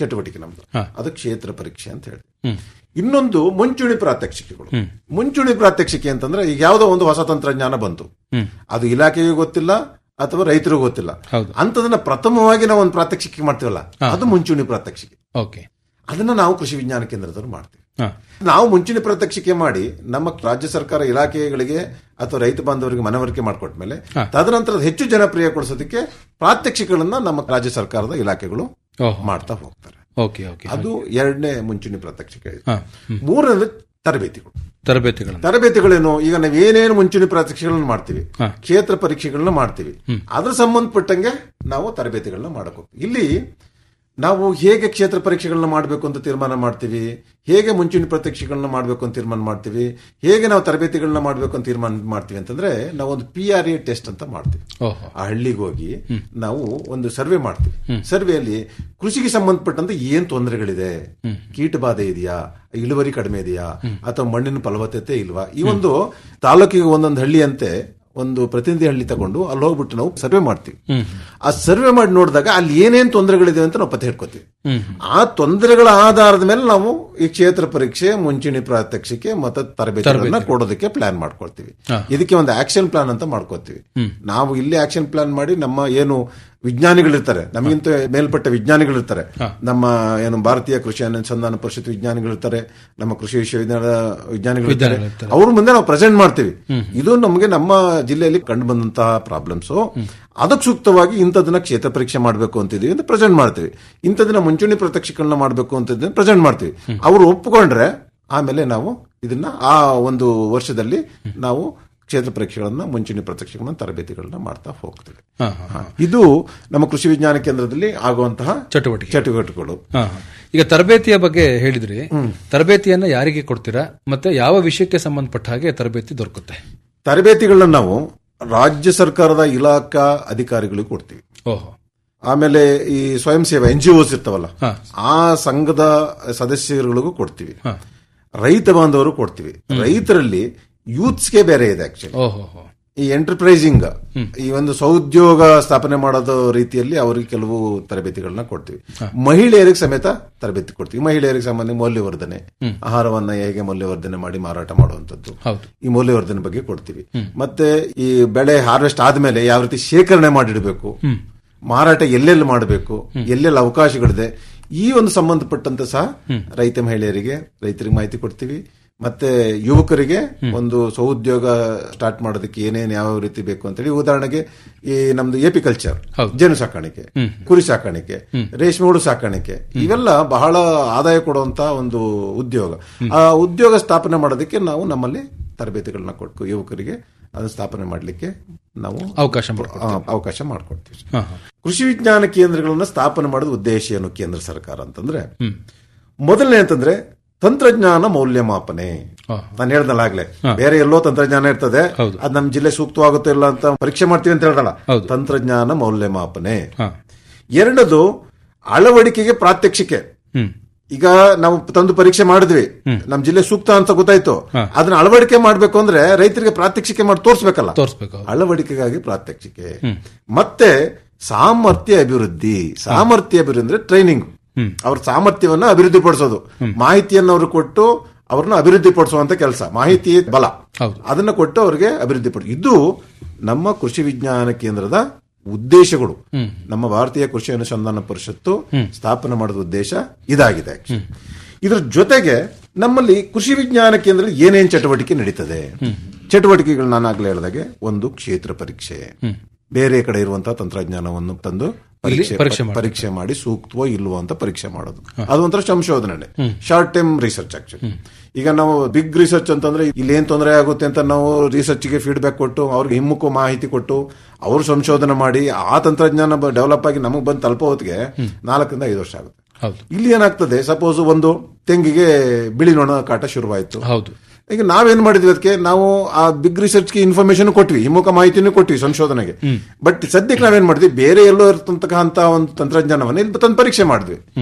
ಚಟುವಟಿಕೆ ನಮ್ದು ಹಾ. ಅದು ಕ್ಷೇತ್ರ ಪರೀಕ್ಷೆ ಅಂತ ಹೇಳಿ ಇನ್ನೊಂದು ಮುಂಚೂಣಿ ಪ್ರಾತ್ಯಕ್ಷಿಕೆಗಳು ಮುಂಚೂಣಿ ಪ್ರಾತ್ಯಕ್ಷಿಕೆ ಅಂತಂದ್ರೆ ಈಗ ಯಾವುದೋ ಒಂದು ಹೊಸ ತಂತ್ರಜ್ಞಾನ ಬಂತು ಅದು ಇಲಾಖೆಗೆ ಗೊತ್ತಿಲ್ಲ ಅಥವಾ ರೈತರಿಗೂ ಗೊತ್ತಿಲ್ಲ ಹೌದು. ಅಂತದನ್ನ ಪ್ರಥಮವಾಗಿ ನಾವು ಒಂದು ಪ್ರಾತ್ಯಕ್ಷಿಕೆ ಮಾಡ್ತೀವಲ್ಲ ಅದು ಮುಂಚೂಣಿ ಪ್ರಾತ್ಯಕ್ಷಿಕೆ ಓಕೆ ಅದನ್ನ ನಾವು ಕೃಷಿ ವಿಜ್ಞಾನ ಕೇಂದ್ರದವರು ಮಾಡ್ತೀವಿ ಹಾ ನಾವು ಮುಂಚಿನ ಪ್ರಾತ್ಯಕ್ಷಿಕೆ ಮಾಡಿ ನಮ್ಮ ರಾಜ್ಯ ಸರ್ಕಾರ ಇಲಾಖೆಗಳಿಗೆ ಅಥವಾ ರೈತ ಬಾಂಧವರಿಗೆ ಮನವರಿಕೆ ಮಾಡಿಕೊಟ್ಮೇಲೆ ತದನಂತರ ಹೆಚ್ಚು ಜನಪ್ರಿಯ ಕೊಡಿಸೋದಕ್ಕೆ ಪ್ರಾತ್ಯಕ್ಷಿಕೆಗಳನ್ನ ನಮ್ಮ ರಾಜ್ಯ ಸರ್ಕಾರದ ಇಲಾಖೆಗಳು ಓಹೋ ಮಾಡ್ತಾ ಹೋಗ್ತಾರೆ ಓಕೆ ಓಕೆ ಅದು ಎರಡನೇ ಮುಂಚೂಣಿ ಪ್ರಾತ್ಯಕ್ಷಿಕೆ ಹಾ ಮೂರನೇದು ತರಬೇತಿಗಳು ತರಬೇತಿಗಳನ್ನು ತರಬೇತಿಗಳೇನು ಈಗ ನಾವು ಏನೇನು ಮುಂಚೂಣಿ ಪ್ರಾತ್ಯಕ್ಷಿಕೆಗಳನ್ನ ಮಾಡ್ತೀವಿ ಹಾ. ಕ್ಷೇತ್ರ ಪರೀಕ್ಷೆಗಳನ್ನ ಮಾಡ್ತೀವಿ ಅದ್ರ ಸಂಬಂಧಪಟ್ಟಂಗೆ ನಾವು ತರಬೇತಿಗಳನ್ನ ಮಾಡಕ್ ಹೋಗ್ತೀವಿ ಇಲ್ಲಿ ನಾವು ಹೇಗೆ ಕ್ಷೇತ್ರ ಪರೀಕ್ಷೆಗಳನ್ನ ಮಾಡಬೇಕು ಅಂತ ತೀರ್ಮಾನ ಮಾಡ್ತೀವಿ ಹೇಗೆ ಮುಂಚೂಣಿ ಪ್ರತ್ಯಕ್ಷಗಳನ್ನ ಮಾಡಬೇಕು ಅಂತ ತೀರ್ಮಾನ ಮಾಡ್ತೀವಿ ಹೇಗೆ ನಾವು ತರಬೇತಿಗಳನ್ನ ಮಾಡಬೇಕು ಅಂತ ತೀರ್ಮಾನ ಮಾಡ್ತೀವಿ ಅಂತಂದ್ರೆ ನಾವು ಒಂದು ಪಿ ಆರ್ ಎ ಟೆಸ್ಟ್ ಅಂತ ಮಾಡ್ತೀವಿ ಓಹೋ ಆ ಹಳ್ಳಿಗೆ ಹೋಗಿ ನಾವು ಒಂದು ಸರ್ವೆ ಮಾಡ್ತೀವಿ ಸರ್ವೆಯಲ್ಲಿ ಕೃಷಿಗೆ ಸಂಬಂಧಪಟ್ಟಂತೆ ಏನ್ ತೊಂದರೆಗಳಿದೆ ಕೀಟ ಬಾಧೆ ಇದೆಯಾ ಇಳುವರಿ ಕಡಿಮೆ ಇದೆಯಾ ಅಥವಾ ಮಣ್ಣಿನ ಫಲವತ್ತತೆ ಇಲ್ವಾ ಈ ಒಂದು ತಾಲೂಕಿಗೆ ಒಂದೊಂದು ಹಳ್ಳಿ ಅಂತೆ ಒಂದು ಪ್ರತಿನಿಧಿ ಹಳ್ಳಿ ತಗೊಂಡು ಅಲ್ಲಿ ಹೋಗ್ಬಿಟ್ಟು ನಾವು ಸರ್ವೆ ಮಾಡ್ತೀವಿ ಆ ಸರ್ವೆ ಮಾಡಿ ನೋಡಿದಾಗ ಅಲ್ಲಿ ಏನೇನ್ ತೊಂದರೆಗಳಿದೆ ಅಂತ ನಾವು ಪತ್ತೆ ಹಿಡ್ಕೋತೀವಿ ಆ ತೊಂದರೆಗಳ ಆಧಾರದ ಮೇಲೆ ನಾವು ಈ ಕ್ಷೇತ್ರ ಪರೀಕ್ಷೆ ಮುಂಚೂಣಿ ಪ್ರಾತ್ಯಕ್ಷಿಕೆ ಮತ್ತೆ ತರಬೇತಿಗಳನ್ನ ಕೊಡೋದಕ್ಕೆ ಪ್ಲಾನ್ ಮಾಡ್ಕೊಳ್ತೀವಿ ಇದಕ್ಕೆ ಒಂದು ಆಕ್ಷನ್ ಪ್ಲಾನ್ ಅಂತ ಮಾಡ್ಕೋತೀವಿ ನಾವು ಇಲ್ಲಿ ಆಕ್ಷನ್ ಪ್ಲಾನ್ ಮಾಡಿ ನಮ್ಮ ಏನು ವಿಜ್ಞಾನಿಗಳಿರ್ತಾರೆ ನಮಗಿಂತ ಮೇಲ್ಪಟ್ಟ ವಿಜ್ಞಾನಿಗಳಿರ್ತಾರೆ ನಮ್ಮ ಏನು ಭಾರತೀಯ ಕೃಷಿ ಅನುಸಂಧಾನ ಪರಿಷತ್ ವಿಜ್ಞಾನಿಗಳಿರ್ತಾರೆ ನಮ್ಮ ಕೃಷಿ ವಿಶ್ವವಿದ್ಯಾಲಯದ ವಿಜ್ಞಾನಿಗಳಿರ್ತಾರೆ ಅವ್ರ ಮುಂದೆ ನಾವು ಪ್ರೆಸೆಂಟ್ ಮಾಡ್ತೀವಿ ಇದು ನಮಗೆ ನಮ್ಮ ಜಿಲ್ಲೆಯಲ್ಲಿ ಕಂಡು ಬಂದಂತಹ ಪ್ರಾಬ್ಲಮ್ಸ್ ಅದಕ್ಕೆ ಸೂಕ್ತವಾಗಿ ಇಂಥದನ್ನ ಕ್ಷೇತ್ರ ಪರೀಕ್ಷೆ ಮಾಡಬೇಕು ಅಂತಿದೀವಿ ಅಂತ ಪ್ರೆಸೆಂಟ್ ಮಾಡ್ತೀವಿ ಇಂಥದನ್ನ ಮುಂಚೂಣಿ ಪ್ರತ್ಯಕ್ಷಗಳನ್ನ ಮಾಡಬೇಕು ಅಂತ ಪ್ರೆಸೆಂಟ್ ಮಾಡ್ತೀವಿ ಅವರು ಒಪ್ಪಿಕೊಂಡ್ರೆ ಆಮೇಲೆ ನಾವು ಇದನ್ನ ಆ ಒಂದು ವರ್ಷದಲ್ಲಿ ನಾವು ಕ್ಷೇತ್ರ ಪರೀಕ್ಷೆಗಳನ್ನ ಮುಂಚೂಣಿ ಪ್ರತ್ಯಕ್ಷಗಳನ್ನ ತರಬೇತಿಗಳನ್ನ ಮಾಡ್ತಾ ಹೋಗ್ತೀವಿ ಹಾ, ಹಾ. ಹಾ. ಇದು ನಮ್ಮ ಕೃಷಿ ವಿಜ್ಞಾನ ಕೇಂದ್ರದಲ್ಲಿ ಆಗುವಂತಹ ಚಟುವಟಿಕೆ ಚಟುವಟಿಕೆಗಳು ಹಾ, ಹಾ. ಈಗ ತರಬೇತಿಯ ಬಗ್ಗೆ ಹೇಳಿದ್ರಿ ತರಬೇತಿಯನ್ನ ಯಾರಿಗೆ ಕೊಡ್ತೀರಾ ಮತ್ತೆ ಯಾವ ವಿಷಯಕ್ಕೆ ಸಂಬಂಧಪಟ್ಟ ಹಾಗೆ ತರಬೇತಿ ದೊರಕುತ್ತೆ ತರಬೇತಿಗಳನ್ನ ನಾವು ರಾಜ್ಯ ಸರ್ಕಾರದ ಇಲಾಖಾ ಅಧಿಕಾರಿಗಳಿಗೂ ಕೊಡ್ತೀವಿ ಓಹೋ ಆಮೇಲೆ ಈ ಸ್ವಯಂ ಸೇವಾ ಎನ್ ಜಿ ಓಸ್ ಇರ್ತಾವಲ್ಲ ಹಾ. ಆ ಸಂಘದ ಸದಸ್ಯರುಗಳಿಗೂ ಕೊಡ್ತೀವಿ ಹಾ. ರೈತ ಬಾಂಧವರು ಕೊಡ್ತೀವಿ ರೈತರಲ್ಲಿ ಯೂತ್ಸ್ಗೆ ಬೇರೆ ಇದೆ ಆಕ್ಚುಲಿ ಓಹೋ ಹೋ. ಈ ಎಂಟರ್ಪ್ರೈಸಿಂಗ್ ಈ ಒಂದು ಸ್ವಉದ್ಯೋಗ ಸ್ಥಾಪನೆ ಮಾಡೋದು ರೀತಿಯಲ್ಲಿ ಅವರಿಗೆ ಕೆಲವು ತರಬೇತಿಗಳನ್ನ ಕೊಡ್ತೀವಿ ಮಹಿಳೆಯರಿಗೆ ಸಮೇತ ತರಬೇತಿ ಕೊಡ್ತೀವಿ ಮಹಿಳೆಯರಿಗೆ ಸಾಮಾನ್ಯ ಮೌಲ್ಯವರ್ಧನೆ ಆಹಾರವನ್ನ ಹೇಗೆ ಮೌಲ್ಯವರ್ಧನೆ ಮಾಡಿ ಮಾರಾಟ ಮಾಡುವಂತದ್ದು ಹೌದು ಈ ಮೌಲ್ಯವರ್ಧನೆ ಬಗ್ಗೆ ಕೊಡ್ತೀವಿ ಮತ್ತೆ ಈ ಬೆಳೆ ಹಾರ್ವೆಸ್ಟ್ ಆದ್ಮೇಲೆ ಯಾವ ರೀತಿ ಶೇಖರಣೆ ಮಾಡಿಡಬೇಕು ಮಾರಾಟ ಎಲ್ಲೆಲ್ಲಿ ಮಾಡಬೇಕು ಎಲ್ಲೆಲ್ಲಿ ಅವಕಾಶಗಳಿದೆ ಈ ಒಂದು ಸಂಬಂಧಪಟ್ಟಂತ ಸಹ ರೈತ ಮಹಿಳೆಯರಿಗೆ ರೈತರಿಗೆ ಮಾಹಿತಿ ಕೊಡ್ತೀವಿ ಮತ್ತೆ ಯುವಕರಿಗೆ ಒಂದು ಸ್ವಉದ್ಯೋಗ ಸ್ಟಾರ್ಟ್ ಮಾಡೋದಕ್ಕೆ ಏನೇನ್ ಯಾವ ರೀತಿ ಬೇಕು ಅಂತೇಳಿ ಉದಾಹರಣೆಗೆ ಈ ನಮ್ದು ಎಪಿಕಲ್ಚರ್ ಹೌದು. ಜೇನು ಸಾಕಾಣಿಕೆ ಕುರಿ ಸಾಕಾಣಿಕೆ ರೇಷ್ಮೆ ಹುಳು ಸಾಕಾಣಿಕೆ ಇವೆಲ್ಲ ಬಹಳ ಆದಾಯ ಕೊಡುವಂತ ಒಂದು ಉದ್ಯೋಗ ಆ ಉದ್ಯೋಗ ಸ್ಥಾಪನೆ ಮಾಡೋದಕ್ಕೆ ನಾವು ನಮ್ಮಲ್ಲಿ ತರಬೇತಿಗಳನ್ನ ಕೊಟ್ಟು ಯುವಕರಿಗೆ ಅದನ್ನ ಸ್ಥಾಪನೆ ಮಾಡಲಿಕ್ಕೆ ನಾವು ಅವಕಾಶ ಮಾಡ್ಕೊ- ಆ, ಅವಕಾಶ ಮಾಡಿಕೊಡ್ತೀವಿ ಹಾ, ಹಾ. ಕೃಷಿ ವಿಜ್ಞಾನ ಕೇಂದ್ರಗಳನ್ನ ಸ್ಥಾಪನೆ ಮಾಡೋದು ಉದ್ದೇಶ ಏನು ಕೇಂದ್ರ ಸರ್ಕಾರ ಅಂತಂದ್ರೆ ಮೊದಲನೇ ಅಂತಂದ್ರೆ ತಂತ್ರಜ್ಞಾನ ಮೌಲ್ಯಮಾಪನೆ ಹಾ. ನಾನು ಹೇಳ್ದಲ್ಲಾಗ್ಲೇ ಬೇರೆ ಎಲ್ಲೋ ತಂತ್ರಜ್ಞಾನ ಇರ್ತದೆ ಹೌದು. ಅದ್ ನಮ್ ಜಿಲ್ಲೆ ಸೂಕ್ತವಾಗುತ್ತೋ ಇಲ್ಲ ಅಂತ ಪರೀಕ್ಷೆ ಮಾಡ್ತೀವಿ ಅಂತ ಹೇಳಲ್ಲ ಹೌದು. ತಂತ್ರಜ್ಞಾನ ಮೌಲ್ಯಮಾಪನೆ ಹಾ. ಎರಡದು ಅಳವಡಿಕೆಗೆ ಪ್ರಾತ್ಯಕ್ಷಿಕೆ ಹ್ಮ್ ಈಗ ನಾವು ತಂದು ಪರೀಕ್ಷೆ ಮಾಡಿದ್ವಿ ನಮ್ ಜಿಲ್ಲೆ ಸೂಕ್ತ ಅಂತ ಗೊತ್ತಾಯ್ತು ಹಾ. ಅದನ್ನ ಅಳವಡಿಕೆ ಮಾಡ್ಬೇಕು ಅಂದ್ರೆ ರೈತರಿಗೆ ಪ್ರಾತ್ಯಕ್ಷಿಕೆ ಮಾಡಿ ತೋರಿಸ್ಬೇಕಲ್ಲ ತೋರಿಸ್ಬೇಕು ಅಳವಡಿಕೆಗಾಗಿ ಪ್ರಾತ್ಯಕ್ಷಿಕೆ ಮತ್ತೆ ಸಾಮರ್ಥ್ಯ ಅಭಿವೃದ್ಧಿ ಸಾಮರ್ಥ್ಯ ಅಭಿವೃದ್ಧಿ ಅಂದ್ರೆ ಟ್ರೈನಿಂಗ್ ಅವ್ರ ಸಾಮರ್ಥ್ಯವನ್ನ ಅಭಿವೃದ್ಧಿ ಪಡಿಸೋದು ಮಾಹಿತಿಯನ್ನು ಅವರು ಕೊಟ್ಟು ಅವ್ರನ್ನ ಅಭಿವೃದ್ಧಿ ಪಡಿಸುವಂತ ಕೆಲಸ ಮಾಹಿತಿ ಬಲ ಹೌದು. ಅದನ್ನ ಕೊಟ್ಟು ಅವರಿಗೆ ಅಭಿವೃದ್ಧಿ ಪಡಿಸ ಇದು ನಮ್ಮ ಕೃಷಿ ವಿಜ್ಞಾನ ಕೇಂದ್ರದ ಉದ್ದೇಶಗಳು ನಮ್ಮ ಭಾರತೀಯ ಕೃಷಿ ಅನುಸಂಧಾನ ಪರಿಷತ್ತು ಸ್ಥಾಪನೆ ಮಾಡಿದ ಉದ್ದೇಶ ಇದಾಗಿದೆ actually. ಇದ್ರ ಜೊತೆಗೆ ನಮ್ಮಲ್ಲಿ ಕೃಷಿ ವಿಜ್ಞಾನ ಕೇಂದ್ರದಲ್ಲಿ ಏನೇನ್ ಚಟುವಟಿಕೆ ನಡೀತದೆ ಚಟುವಟಿಕೆಗಳು ನಾನು ಆಗ್ಲೇ ಹೇಳಿದಾಗೆ ಒಂದು ಕ್ಷೇತ್ರ ಪರೀಕ್ಷೆ ಬೇರೆ ಕಡೆ ಇರುವಂತಹ ತಂತ್ರಜ್ಞಾನವನ್ನು ತಂದು ಪರೀಕ್ಷೆ ಪರೀಕ್ಷೆ ಮಾಡಿ. ಪರೀಕ್ಷೆ ಮಾಡಿ ಸೂಕ್ತವೋ ಇಲ್ವೋ ಅಂತ ಪರೀಕ್ಷೆ ಮಾಡೋದು ಅದು ಒಂಥರ ಸಂಶೋಧನೆ ಶಾರ್ಟ್ ಟೈಮ್ ರಿಸರ್ಚ್ ಆಕ್ಚುಲಿ ಈಗ ನಾವು ಬಿಗ್ ರಿಸರ್ಚ್ ಅಂತಂದ್ರೆ ಇಲ್ಲಿ ಏನ್ ತೊಂದರೆ ಆಗುತ್ತೆ ಅಂತ ನಾವು ರಿಸರ್ಚ್ ಗೆ ಫೀಡ್ಬ್ಯಾಕ್ ಕೊಟ್ಟು ಅವ್ರಿಗೆ ಹಿಮ್ಮುಖ ಮಾಹಿತಿ ಕೊಟ್ಟು ಅವರು ಸಂಶೋಧನೆ ಮಾಡಿ ಆ ತಂತ್ರಜ್ಞಾನ ಡೆವಲಪ್ ಆಗಿ ನಮಗೆ ಬಂದು ತಲುಪೋ ಹೊತ್ತಿಗೆ ನಾಲ್ಕರಿಂದ ಐದು ವರ್ಷ ಆಗುತ್ತೆ ಹೌದು ಇಲ್ಲಿ ಏನಾಗ್ತದೆ ಸಪೋಸ್ ಒಂದು ತೆಂಗಿಗೆ ಬಿಳಿ ನೊಣ ಕಾಟ ಶುರುವಾಯಿತು ಹೌದು ಈಗ ನಾವೇನ್ ಮಾಡಿದ್ವಿ ಅದಕ್ಕೆ ನಾವು ಆ ಬಿಗ್ ರಿಸರ್ಚ್ಗೆ ಇನ್ಫಾರ್ಮೇಶನ್ ಕೊಟ್ವಿ ಹಿಮ್ಮುಖ ಮಾಹಿತಿನೂ ಕೊಟ್ವಿ ಸಂಶೋಧನೆಗೆ ಬಟ್ ಸದ್ಯಕ್ಕೆ ನಾವೇನ್ ಮಾಡಿದ್ವಿ ಬೇರೆ ಎಲ್ಲೋ ಇರ್ತಂತಹ ಒಂದು ತಂತ್ರಜ್ಞಾನವನ್ನು ಇಲ್ಲಿ ತಂದು ಪರೀಕ್ಷೆ ಮಾಡಿದ್ವಿ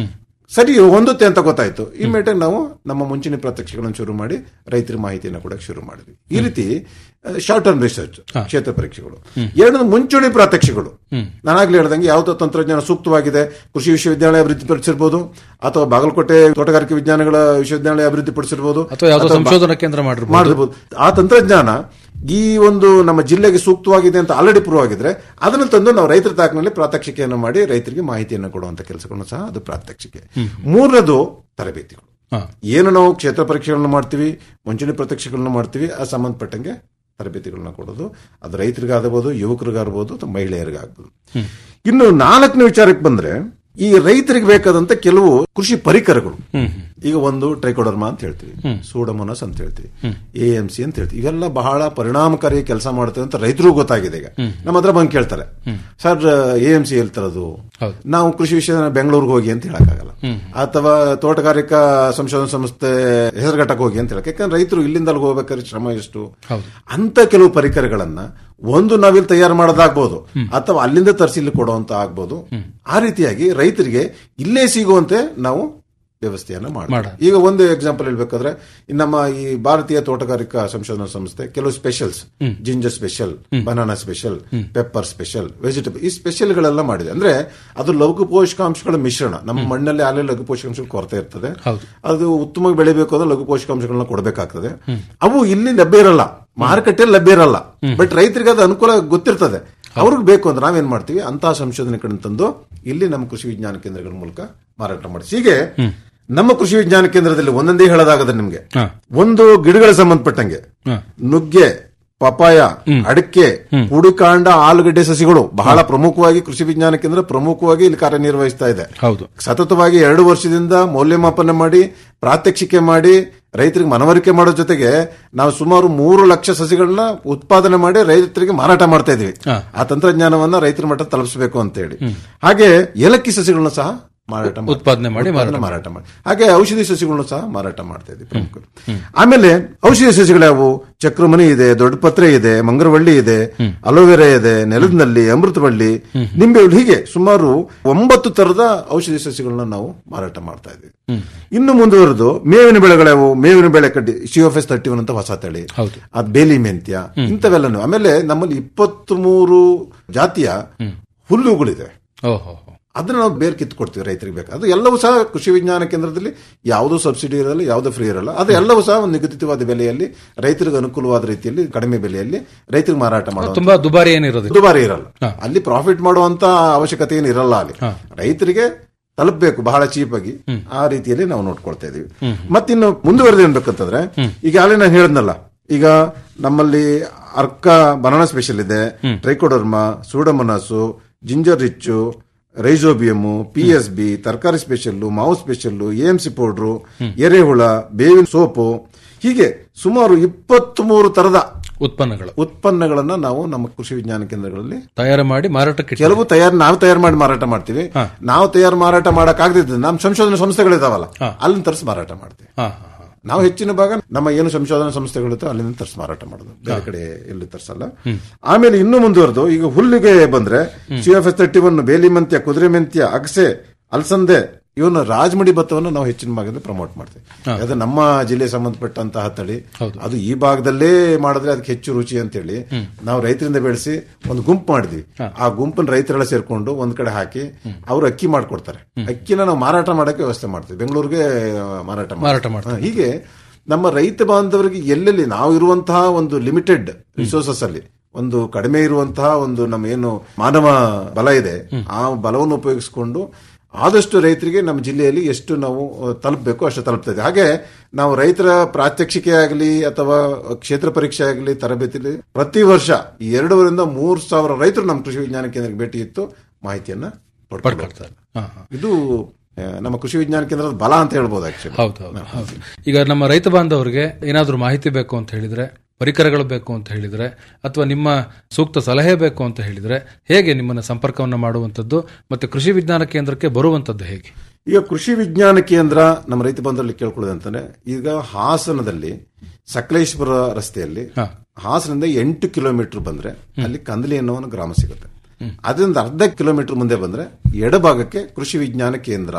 ಸರಿ ಹೊಂದುತ್ತೆ ಅಂತ ಗೊತ್ತಾಯ್ತು ಇಮ್ಮಿಡಿಯೇಟ್ ನಾವು ನಮ್ಮ ಮುಂಚಿನ ಪ್ರಾತ್ಯಕ್ಷಿಕೆಗಳನ್ನು ಶುರು ಮಾಡಿ ರೈತರ ಮಾಹಿತಿಯನ್ನು ಕೊಡಕ್ಕೆ ಶುರು ಮಾಡಿದ್ವಿ ಈ ರೀತಿ ಶಾರ್ಟ್ ಟರ್ಮ್ ರಿಸರ್ಚ್ ಕ್ಷೇತ್ರ ಪರೀಕ್ಷೆಗಳು ಎರಡು ಮುಂಚೂಣಿ ಪ್ರಾತ್ಯಕ್ಷಿಗಳು ನಾನಾಗ್ಲೇ ಹೇಳ್ದಂಗೆ ಯಾವುದೋ ತಂತ್ರಜ್ಞಾನ ಸೂಕ್ತವಾಗಿದೆ ಕೃಷಿ ವಿಶ್ವವಿದ್ಯಾಲಯ ಅಭಿವೃದ್ಧಿಪಡಿಸಿರ್ಬೋದು ಅಥವಾ ಬಾಗಲಕೋಟೆ ತೋಟಗಾರಿಕೆ ವಿಜ್ಞಾನಗಳ ವಿಶ್ವವಿದ್ಯಾಲಯ ಅಭಿವೃದ್ಧಿಪಡಿಸಿರ್ಬೋದು ಅಥವಾ ಯಾವುದೋ ಅಥವಾ ಸಂಶೋಧನಾ ಕೇಂದ್ರ ಮಾಡಿರ್ಬೋದು. ಮಾಡಿರ್ಬೋದು ಆ ತಂತ್ರಜ್ಞಾನ ಈ ಒಂದು ನಮ್ಮ ಜಿಲ್ಲೆಗೆ ಸೂಕ್ತವಾಗಿದೆ ಅಂತ ಆಲ್ರೆಡಿ ಪ್ರೂವ್ ಆಗಿದ್ರೆ ಅದನ್ನು ತಂದು ನಾವು ರೈತರ ತಾಕಿನಲ್ಲಿ ಪ್ರಾತ್ಯಕ್ಷಿಕೆಯನ್ನು ಮಾಡಿ ರೈತರಿಗೆ ಮಾಹಿತಿಯನ್ನು ಕೊಡುವಂತ ಕೆಲಸಗಳನ್ನು ಸಹ ಅದು ಪ್ರಾತ್ಯಕ್ಷಿಕೆ ಮೂರನೇದು ತರಬೇತಿಗಳು ಹಾ. ಏನು ನಾವು ಕ್ಷೇತ್ರ ಪರೀಕ್ಷೆಗಳನ್ನ ಮಾಡ್ತೀವಿ ಮುಂಚೂಣಿ ಪ್ರತ್ಯಕ್ಷಗಳನ್ನ ಮಾಡ್ತೀವಿ ಆ ಸಂಬಂಧಪಟ್ಟಂಗೆ ತರಬೇತಿಗಳನ್ನ ಕೊಡೋದು ಅದು ರೈತರಿಗಾಗಬಹುದು ಯುವಕರಿಗಾಗಬಹುದು ಅಥವಾ ಮಹಿಳೆಯರಿಗಾಗಬಹುದು ಇನ್ನು ನಾಲ್ಕನೇ ವಿಚಾರಕ್ಕೆ ಬಂದ್ರೆ ಈ ರೈತರಿಗೆ ಬೇಕಾದಂತ ಕೆಲವು ಕೃಷಿ ಪರಿಕರಗಳು ಈಗ ಒಂದು ಟ್ರೈಕೋಡರ್ಮಾ ಅಂತ ಹೇಳ್ತೀವಿ ಸೂಡಮೋನಸ್ ಅಂತ ಹೇಳ್ತೀವಿ ಎ ಎಂ ಸಿ ಅಂತ ಹೇಳ್ತೀವಿ ಇವೆಲ್ಲ ಬಹಳ ಪರಿಣಾಮಕಾರಿ ಕೆಲಸ ಮಾಡುತ್ತೆ ಅಂತ ರೈತರಿಗೂ ಗೊತ್ತಾಗಿದೆ ಈಗ ನಮ್ಮ ಹತ್ರ ಬಂದು ಕೇಳ್ತಾರೆ ಸರ್ ಎ ಎಂ ಸಿ ಹೇಳ್ತಾರದು ಹೌದು. ನಾವು ಕೃಷಿ ವಿಷಯ ಬೆಂಗಳೂರಿಗೆ ಹೋಗಿ ಅಂತ ಹೇಳಕ್ಕಾಗಲ್ಲ ಅಥವಾ ತೋಟಗಾರಿಕಾ ಸಂಶೋಧನಾ ಸಂಸ್ಥೆ ಹೆಸರುಘಟ್ಟಕ್ಕೆ ಹೋಗಿ ಅಂತ ಹೇಳಕ್ ಯಾಕಂದ್ರೆ ರೈತರು ಇಲ್ಲಿಂದ ಅಲ್ಲಿಗೆ ಹೋಗ್ಬೇಕಾದ್ರೆ ಶ್ರಮ ಎಷ್ಟು ಹೌದು. ಅಂತ ಕೆಲವು ಪರಿಕರಗಳನ್ನ ಒಂದು ನಾವಿಲ್ಲಿ ತಯಾರು ಮಾಡೋದಾಗ್ಬೋದು ಅಥವಾ ಅಲ್ಲಿಂದ ತರಿಸಿ ಇಲ್ಲಿ ಕೊಡುವಂತ ಆಗ್ಬೋದು ಆ ರೀತಿಯಾಗಿ ರೈತರಿಗೆ ಇಲ್ಲೇ ಸಿಗುವಂತೆ ನಾವು ವ್ಯವಸ್ಥೆಯನ್ನ ಮಾಡಿ ಮಾಡೋದು. ಈಗ ಒಂದು ಎಕ್ಸಾಂಪಲ್ ಹೇಳ್ಬೇಕಾದ್ರೆ ಈ ನಮ್ಮ ಈ ಭಾರತೀಯ ತೋಟಗಾರಿಕಾ ಸಂಶೋಧನಾ ಸಂಸ್ಥೆ ಕೆಲವು specials ginger special banana special pepper special vegetable ಈ ಸ್ಪೆಷಲ್ ಗಳೆಲ್ಲ ಮಾಡಿದೆ ಅಂದ್ರೆ ಅದು ಲಘು ಪೋಷಕಾಂಶಗಳ ಮಿಶ್ರಣ ನಮ್ಮ ಮಣ್ಣಲ್ಲಿ ಅಲ್ಲೇ ಲಘು ಪೋಷಕಾಂಶಗಳ ಕೊರತೆ ಇರ್ತದೆ ಹೌದು. ಅದು ಉತ್ತಮವಾಗಿ ಬೆಳಿಬೇಕು ಅಂದ್ರೆ ಲಘು ಪೋಷಕಾಂಶಗಳನ್ನ ಕೊಡಬೇಕಾಗ್ತದೆ ಅವು ಇಲ್ಲಿ ಲಭ್ಯ ಇರಲ್ಲ ಮಾರುಕಟ್ಟೆಯಲ್ಲಿ ಲಭ್ಯ ಇರಲ್ಲ ಬಟ್ ರೈತರಿಗೆ ಅದು ಅನುಕೂಲ ಗೊತ್ತಿರ್ತದೆ ಅವ್ರಿಗೆ ಬೇಕು ಅಂದ್ರೆ ನಾವೇನ್ ಮಾಡ್ತೀವಿ ಅಂತಹ ಸಂಶೋಧನೆ ಕಡೆ ತಂದು ಇಲ್ಲಿ ನಮ್ಮ ಕೃಷಿ ವಿಜ್ಞಾನ ಕೇಂದ್ರಗಳ ಮೂಲಕ ಮಾರಾಟ ಮಾಡಿಸಿ ಹೀಗೆ ನಮ್ಮ ಕೃಷಿ ವಿಜ್ಞಾನ ಕೇಂದ್ರದಲ್ಲಿ ಒಂದೊಂದೇ ಹೇಳೋದಾಗದೆ ನಿಮ್ಗೆ ಹಾ. ಒಂದು ಗಿಡಗಳ ಸಂಬಂಧಪಟ್ಟಂಗೆ ಹಾ. ನುಗ್ಗೆ ಪಪಾಯ ಅಡಿಕೆ ಪುಡಿಕಾಂಡ ಆಲೂಗಡ್ಡೆ ಸಸಿಗಳು ಬಹಳ ಪ್ರಮುಖವಾಗಿ ಕೃಷಿ ವಿಜ್ಞಾನ ಕೇಂದ್ರ ಪ್ರಮುಖವಾಗಿ ಇಲ್ಲಿ ಕಾರ್ಯನಿರ್ವಹಿಸ್ತಾ ಇದೆ ಹೌದು ಸತತವಾಗಿ ಎರಡು ವರ್ಷದಿಂದ ಮೌಲ್ಯಮಾಪನ ಮಾಡಿ ಪ್ರಾತ್ಯಕ್ಷಿಕೆ ಮಾಡಿ ರೈತರಿಗೆ ಮನವರಿಕೆ ಮಾಡೋ ಜೊತೆಗೆ ನಾವು ಸುಮಾರು ಮೂರು ಲಕ್ಷ ಸಸಿಗಳನ್ನ ಉತ್ಪಾದನೆ ಮಾಡಿ ರೈತರಿಗೆ ಮಾರಾಟ ಮಾಡ್ತಾ ಇದೀವಿ ಹಾ. ಆ ತಂತ್ರಜ್ಞಾನವನ್ನ ರೈತರ ಮಟ್ಟ ತಲುಪಿಸಬೇಕು ಅಂತ ಹೇಳಿ ಹಾಗೆ ಏಲಕ್ಕಿ ಸಸಿಗಳನ್ನ ಸಹ ಮಾರಾಟ ಮಾಡ್ತಾ- ಉತ್ಪಾದನೆ ಮಾಡಿ ಉತ್ಪಾದನೆ ಮಾರಾಟ ಮಾಡಿ ಹಾಗೆ ಔಷಧಿ ಸಸಿಗಳನ್ನು ಸಹ ಮಾರಾಟ ಮಾಡ್ತಾ ಇದ್ವಿ ಪ್ರಮುಖರು ಆಮೇಲೆ ಔಷಧಿ ಸಸಿಗಳು ಯಾವುವು ಚಕ್ರಮಣಿ ಇದೆ ದೊಡ್ಡಪತ್ರೆ ಇದೆ ಮಂಗರವಳ್ಳಿ ಇದೆ ಅಲೋವೆರಾ ಇದೆ ನೆಲದನಲ್ಲಿ ಅಮೃತವಳ್ಳಿ ನಿಂಬೆಹುಳಿ ಹೀಗೆ ಸುಮಾರು ಒಂಬತ್ತು ತರದ ಔಷಧಿ ಸಸಿಗಳನ್ನ ನಾವು ಮಾರಾಟ ಮಾಡ್ತಾ ಇದ್ವಿ ಇನ್ನು ಮುಂದುವರೆದು ಮೇವಿನ ಬೆಳೆಗಳ್ಯಾವು ಮೇವಿನ ಬೆಳೆ ಕಡ್ಡಿ ಸಿಎಫ್ ಎಸ್ ತರ್ಟಿ ಒನ್ ಅಂತ ಹೊಸ ತಳಿ ಹೌದು. ಅದ್ ಬೇಲಿ ಮೆಂತ್ಯ ಇಂಥವೆಲ್ಲನು ಆಮೇಲೆ ನಮ್ಮಲ್ಲಿ ಇಪ್ಪತ್ತ್ ಮೂರು ಜಾತಿಯ ಹುಲ್ಲುಗಳಿದೆ ಓಹೋ ಅದನ್ನ ನಾವು ಬೇರೆ ಕಿತ್ಕೊಡ್ತೀವಿ ರೈತರಿಗೆ ಬೇಕು ಅದು ಎಲ್ಲವೂ ಸಹ ಕೃಷಿ ವಿಜ್ಞಾನ ಕೇಂದ್ರದಲ್ಲಿ ಯಾವುದೂ ಸಬ್ಸಿಡಿ ಇರಲ್ಲ ಯಾವುದೂ ಫ್ರೀ ಇರಲ್ಲ ಅದು ಎಲ್ಲವೂ ಸಹ ಒಂದು ನಿಗದಿತವಾದ ಬೆಲೆಯಲ್ಲಿ ರೈತರಿಗೆ ಅನುಕೂಲವಾದ ರೀತಿಯಲ್ಲಿ ಕಡಿಮೆ ಬೆಲೆಯಲ್ಲಿ ರೈತರಿಗೆ ಮಾರಾಟ ಮಾಡುವ ತುಂಬಾ ದುಬಾರಿ ಏನಿರೋದಿಲ್ಲ ದುಬಾರಿ ಇರಲ್ಲ ಅಲ್ಲಿ ಪ್ರಾಫಿಟ್ ಮಾಡುವಂತ ಅವಶ್ಯಕತೆ ಏನು ಇರಲ್ಲ ಅಲ್ಲಿ ರೈತರಿಗೆ ತಲುಪಬೇಕು ಬಹಳ ಚೀಪ್ ಆಗಿ ಆ ರೀತಿಯಲ್ಲಿ ನಾವು ನೋಡ್ಕೊಳ್ತಾ ಇದೀವಿ ಮತ್ತಿನ್ನು ಮುಂದುವರೆದು ಏನ್ಬೇಕಂತಂದ್ರೆ ಈಗ ಅಲ್ಲಿ ನಾನು ಹೇಳದ್ನಲ್ಲ ಈಗ ನಮ್ಮಲ್ಲಿ ಅರ್ಕ ಬನಾನಾ ಸ್ಪೆಷಲ್ ಇದೆ Trichoderma Pseudomonas ginger rich Rhizobium P S B ತರಕಾರಿ ಸ್ಪೆಷಲ್ಲು ಮಾವು ಸ್ಪೆಷಲ್ಲು ಎಎಂಸಿ ಪೌಡ್ರು ಎರೆಹುಳ ಬೇವಿನ ಸೋಪು ಹೀಗೆ ಸುಮಾರು ಇಪ್ಪತ್ತ್ ಮೂರು ತರದ ಉತ್ಪನ್ನಗಳು ಉತ್ಪನ್ನಗಳನ್ನ ನಾವು ನಮ್ಮ ಕೃಷಿ ವಿಜ್ಞಾನ ಕೇಂದ್ರಗಳಲ್ಲಿ ತಯಾರು ಮಾಡಿ ಮಾರಾಟಕ್ಕೆ ಇಟ್ಟು- ಕೆಲವು ತಯಾರು ನಾವು ತಯಾರು ಮಾಡಿ ಮಾರಾಟ ಮಾಡ್ತೀವಿ ನಾವು ತಯಾರು ಮಾರಾಟ ಮಾಡಕ್ ಆಗದಿದ್ದು ನಮ್ಮ ಸಂಶೋಧನಾ ಸಂಸ್ಥೆಗಳಿದಾವಲ್ಲ ಅಲ್ಲಿಂದ ತರಿಸಿ ಮಾರಾಟ ಮಾಡ್ತೀವಿ ಹಾ ಹಾ ಹಾ. ನಾವು ಹೆಚ್ಚಿನ ಭಾಗ ನಮ್ಮ ಏನು ಸಂಶೋಧನಾ ಸಂಸ್ಥೆಗಳಿರ್ತವೆ ಅಲ್ಲಿಂದ ತರಿಸಿ ಮಾರಾಟ ಮಾಡೋದು ಬೇರೆ ಕಡೆ ಎಲ್ಲಿ ತರಿಸಲ್ಲ ಆಮೇಲೆ ಇನ್ನು ಮುಂದುವರೆದು ಈಗ ಹುಲ್ಲಿಗೆ ಬಂದ್ರೆ C F S thirty one ಬೇಲಿ ಮೆಂತ್ಯ ಕುದುರೆ ಮೆಂತ್ಯ ಅಗಸೆ ಅಲಸಂದೆ ಇವನ್ನ ರಾಜಮಡಿ ಭತ್ತವನ್ನು ನಾವು ಹೆಚ್ಚಿನ ಭಾಗದಲ್ಲಿ ಪ್ರಮೋಟ್ ಮಾಡ್ತೀವಿ ಅದು ನಮ್ಮ ಜಿಲ್ಲೆಗೆ ಸಂಬಂಧಪಟ್ಟಂತಹ ತಳಿ ಅದು ಈ ಭಾಗದಲ್ಲೇ ಮಾಡಿದ್ರೆ ಅದಕ್ಕೆ ಹೆಚ್ಚು ರುಚಿ ಅಂತೇಳಿ ನಾವು ರೈತರಿಂದ ಬೆಳೆಸಿ ಒಂದು ಗುಂಪು ಮಾಡಿದ್ವಿ ಆ ಗುಂಪನ್ನ ರೈತರೆಲ್ಲ ಸೇರ್ಕೊಂಡು ಒಂದ್ ಕಡೆ ಹಾಕಿ ಅವರು ಅಕ್ಕಿ ಮಾಡ್ಕೊಡ್ತಾರೆ ಅಕ್ಕಿನ ನಾವು ಮಾರಾಟ ಮಾಡಕ್ಕೆ ವ್ಯವಸ್ಥೆ ಮಾಡ್ತೀವಿ ಬೆಂಗಳೂರಿಗೆ ಆ, ಮಾರಾಟ ಮಾಡ್ತೀವಿ. ಮಾರಾಟ ಮಾಡ್ತೀವಿ. ಹಾ, ಹೀಗೆ ನಮ್ಮ ರೈತ ಬಾಂಧವರಿಗೆ ಎಲ್ಲೆಲ್ಲಿ ನಾವು ಇರುವಂತಹ ಒಂದು ಲಿಮಿಟೆಡ್ ರಿಸೋರ್ಸಸ್ ಅಲ್ಲಿ ಒಂದು ಕಡಿಮೆ ಇರುವಂತಹ ಒಂದು ನಮ್ಮ ಏನು ಮಾನವ ಬಲ ಇದೆ ಆ ಬಲವನ್ನು ಉಪಯೋಗಿಸಿಕೊಂಡು ಆದಷ್ಟು ರೈತರಿಗೆ ನಮ್ಮ ಜಿಲ್ಲೆಯಲ್ಲಿ ಎಷ್ಟು ನಾವು ಅಹ್, ತಲುಪಬೇಕು ಅಷ್ಟು ತಲುಪ್ತಾ ಇದೆ ಹಾಗೆ ನಾವು ರೈತರ ಪ್ರಾತ್ಯಕ್ಷಿಕೆ ಆಗಲಿ ಅಥವಾ ಕ್ಷೇತ್ರ ಪರೀಕ್ಷೆ ಆಗಲಿ ತರಬೇತಿಲಿ ಪ್ರತಿ ವರ್ಷ ಈ ಎರಡೂವರಿಂದ ಮೂರು ಸಾವಿರ ರೈತರು ನಮ್ಮ ಕೃಷಿ ವಿಜ್ಞಾನ ಕೇಂದ್ರಕ್ಕೆ ಭೇಟಿ ಇತ್ತು ಮಾಹಿತಿಯನ್ನ ಪಡ್ಕೊಂಡು ಪಡ್ಕೊಳ್ತಾರೆ. ಹಾ, ಹಾ. ಇದು ಆ, ನಮ್ಮ ಕೃಷಿ ವಿಜ್ಞಾನ ಕೇಂದ್ರದ ಬಲ ಅಂತ ಹೇಳ್ಬೋದು ಆಕ್ಚುಲಿ ಹೌದು ಹೌದು ಹೌದು ಈಗ ನಮ್ಮ ರೈತ ಬಾಂಧವರಿಗೆ ಏನಾದರೂ ಮಾಹಿತಿ ಬೇಕು ಅಂತ ಹೇಳಿದ್ರೆ ಪರಿಕರಗಳು ಬೇಕು ಅಂತ ಹೇಳಿದ್ರೆ ಅಥವಾ ನಿಮ್ಮ ಸೂಕ್ತ ಸಲಹೆ ಬೇಕು ಅಂತ ಹೇಳಿದ್ರೆ ಹೇಗೆ ನಿಮ್ಮನ್ನ ಸಂಪರ್ಕವನ್ನು ಮಾಡುವಂಥದ್ದು ಮತ್ತೆ ಕೃಷಿ ವಿಜ್ಞಾನ ಕೇಂದ್ರಕ್ಕೆ ಬರುವಂಥದ್ದು ಹೇಗೆ ಈಗ ಕೃಷಿ ವಿಜ್ಞಾನ ಕೇಂದ್ರ ನಮ್ಮ ರೈತ ಬಂಧುಗಳಲ್ಲಿ ಕೇಳ್ಕೊಳ್ಳೋದು ಅಂತಂದ್ರೆ ಈಗ ಹಾಸನದಲ್ಲಿ ಸಕಲೇಶ್ವರ ರಸ್ತೆಯಲ್ಲಿ ಹಾ. ಹಾಸನದಿಂದ ಎಂಟು ಕಿಲೋಮೀಟರ್ ಬಂದ್ರೆ ಅಲ್ಲಿ ಕಂದಲಿ ಅನ್ನೋ ಒಂದು ಗ್ರಾಮ ಸಿಗುತ್ತೆ ಅದರಿಂದ ಅರ್ಧ ಕಿಲೋಮೀಟರ್ ಮುಂದೆ ಬಂದ್ರೆ ಎಡಭಾಗಕ್ಕೆ ಕೃಷಿ ವಿಜ್ಞಾನ ಕೇಂದ್ರ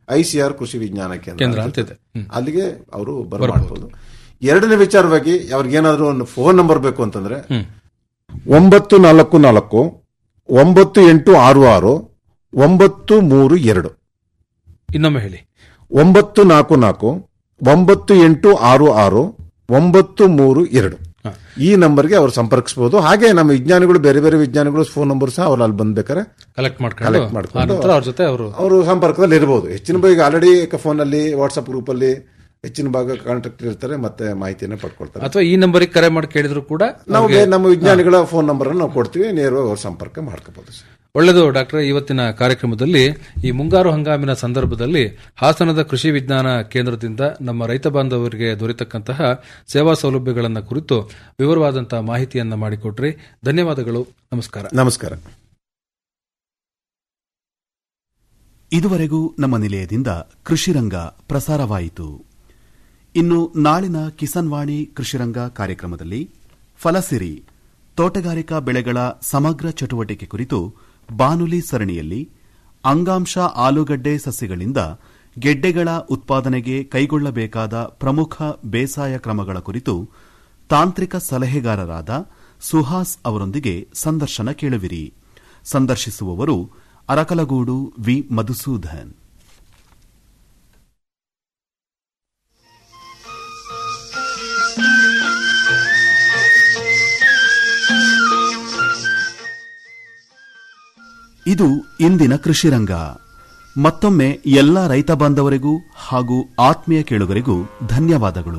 ಐಸಿಆರ್ ಕೃಷಿ ವಿಜ್ಞಾನ ಕೇಂದ್ರ ಕೇಂದ್ರ ಅಂತ ಅಂತಿದೆ. ಹ್ಮ್. ಅಲ್ಲಿಗೆ ಅವರು ಬರಬಹುದು ಎರಡನೇ ವಿಚಾರವಾಗಿ ಅವ್ರಿಗೇನಾದ್ರೂ ಒಂದು ಫೋನ್ ನಂಬರ್ ಬೇಕು ಅಂತಂದ್ರೆ ಒಂಬತ್ತು ನಾಲ್ಕು ನಾಲ್ಕು ಒಂಬತ್ತು ಎಂಟು ಆರು ಆರು ಒಂಬತ್ತು ಮೂರು ಎರಡು ಇನ್ನೊಮ್ಮೆ ಹೇಳಿ ಒಂಬತ್ತು ನಾಲ್ಕು ನಾಲ್ಕು ಒಂಬತ್ತು ಎಂಟು ಆರು ಆರು ಒಂಬತ್ತು ಮೂರು ಎರಡು ಹ. ಈ ನಂಬರ್ಗೆ ಅವ್ರು ಸಂಪರ್ಕಿಸಬಹುದು ಹಾಗೆ ನಮ್ಮ ವಿಜ್ಞಾನಿಗಳು ಬೇರೆ ಬೇರೆ ವಿಜ್ಞಾನಿಗಳು ಫೋನ್ ನಂಬರ್ ಸಹ ಅವ್ರು ಅಲ್ಲಿ ಬಂದ್ಬೇಕಾರೆ ಕಲೆಕ್ಟ್ ಮಾಡ್ಕೊಂಡು Collect ಆ ಮಾಡ್ಕೊಂಡು ನಂತರ ಅವ್ರ ಜೊತೆ ಅವರು ಅವರು ಸಂಪರ್ಕದಲ್ಲಿ ಇರಬಹುದು ಹೆಚ್ಚಿನ ಬಗ್ಗೆ ಆಲ್ರೆಡಿ ಫೋನ್ ಅಲ್ಲಿ ವಾಟ್ಸ್ಆಪ್ ಗ್ರೂಪ್ ಅಲ್ಲಿ ಹೆಚ್ಚಿನ ಭಾಗ ಕಾಂಟ್ಯಾಕ್ಟ್ ಇರ್ತಾರೆ ಮತ್ತೆ ಮಾಹಿತಿಯನ್ನು ಪಡ್ಕೊಳ್ತಾರೆ ಅಥವಾ ಈ ನಂಬರಿಗೆ ಕರೆ ಮಾಡಿ ಕೇಳಿದ್ರು ಕೂಡ ನಾವು ನಮ್ಮ ವಿಜ್ಞಾನಿಗಳ ಫೋನ್ ನಂಬರ್ ನಾವು ಕೊಡ್ತೀವಿ ನೇರವಾಗಿ ಅವ್ರು ಸಂಪರ್ಕ ಮಾಡ್ಕೋಬಹುದು ಸರ್ ಒಳ್ಳೆಯದು ಡಾಕ್ಟರ್ ಇವತ್ತಿನ ಕಾರ್ಯಕ್ರಮದಲ್ಲಿ ಈ ಮುಂಗಾರು ಹಂಗಾಮಿನ ಸಂದರ್ಭದಲ್ಲಿ ಹಾಸನದ ಕೃಷಿ ವಿಜ್ಞಾನ ಕೇಂದ್ರದಿಂದ ನಮ್ಮ ರೈತ ಬಾಂಧವರಿಗೆ ದೊರೆತಕ್ಕಂತಹ ಸೇವಾ ಸೌಲಭ್ಯಗಳನ್ನು ಕುರಿತು ವಿವರವಾದಂತಹ ಮಾಹಿತಿಯನ್ನ ಮಾಡಿಕೊಟ್ರಿ ಧನ್ಯವಾದಗಳು ನಮಸ್ಕಾರ ನಮಸ್ಕಾರ ಇದುವರೆಗೂ ನಮ್ಮ ನಿಲಯದಿಂದ ಕೃಷಿರಂಗ ಪ್ರಸಾರವಾಯಿತು ಇನ್ನು ನಾಳಿನ ಕಿಸಾನ್ ವಾಣಿ ಕೃಷಿರಂಗ ಕಾರ್ಯಕ್ರಮದಲ್ಲಿ ಫಲಸಿರಿ ತೋಟಗಾರಿಕಾ ಬೆಳೆಗಳ ಸಮಗ್ರ ಚಟುವಟಿಕೆ ಕುರಿತು ಬಾನುಲಿ ಸರಣಿಯಲ್ಲಿ ಅಂಗಾಂಶ ಆಲೂಗಡ್ಡೆ ಸಸ್ಯಗಳಿಂದ ಗೆಡ್ಡೆಗಳ ಉತ್ಪಾದನೆಗೆ ಕೈಗೊಳ್ಳಬೇಕಾದ ಪ್ರಮುಖ ಬೇಸಾಯ ಕ್ರಮಗಳ ಕುರಿತು ತಾಂತ್ರಿಕ ಸಲಹೆಗಾರರಾದ ಸುಹಾಸ್ ಅವರೊಂದಿಗೆ ಸಂದರ್ಶನ ಕೇಳುವಿರಿ ಸಂದರ್ಶಿಸುವವರು ಅರಕಲಗೂಡು ವಿ ಮಧುಸೂದನ್ ಇದು ಇಂದಿನ ಕೃಷಿರಂಗ ಮತ್ತೊಮ್ಮೆ ಎಲ್ಲ ರೈತ ಬಾಂಧವರಿಗೂ ಹಾಗೂ ಆತ್ಮೀಯ ಕೇಳುಗರಿಗೂ ಧನ್ಯವಾದಗಳು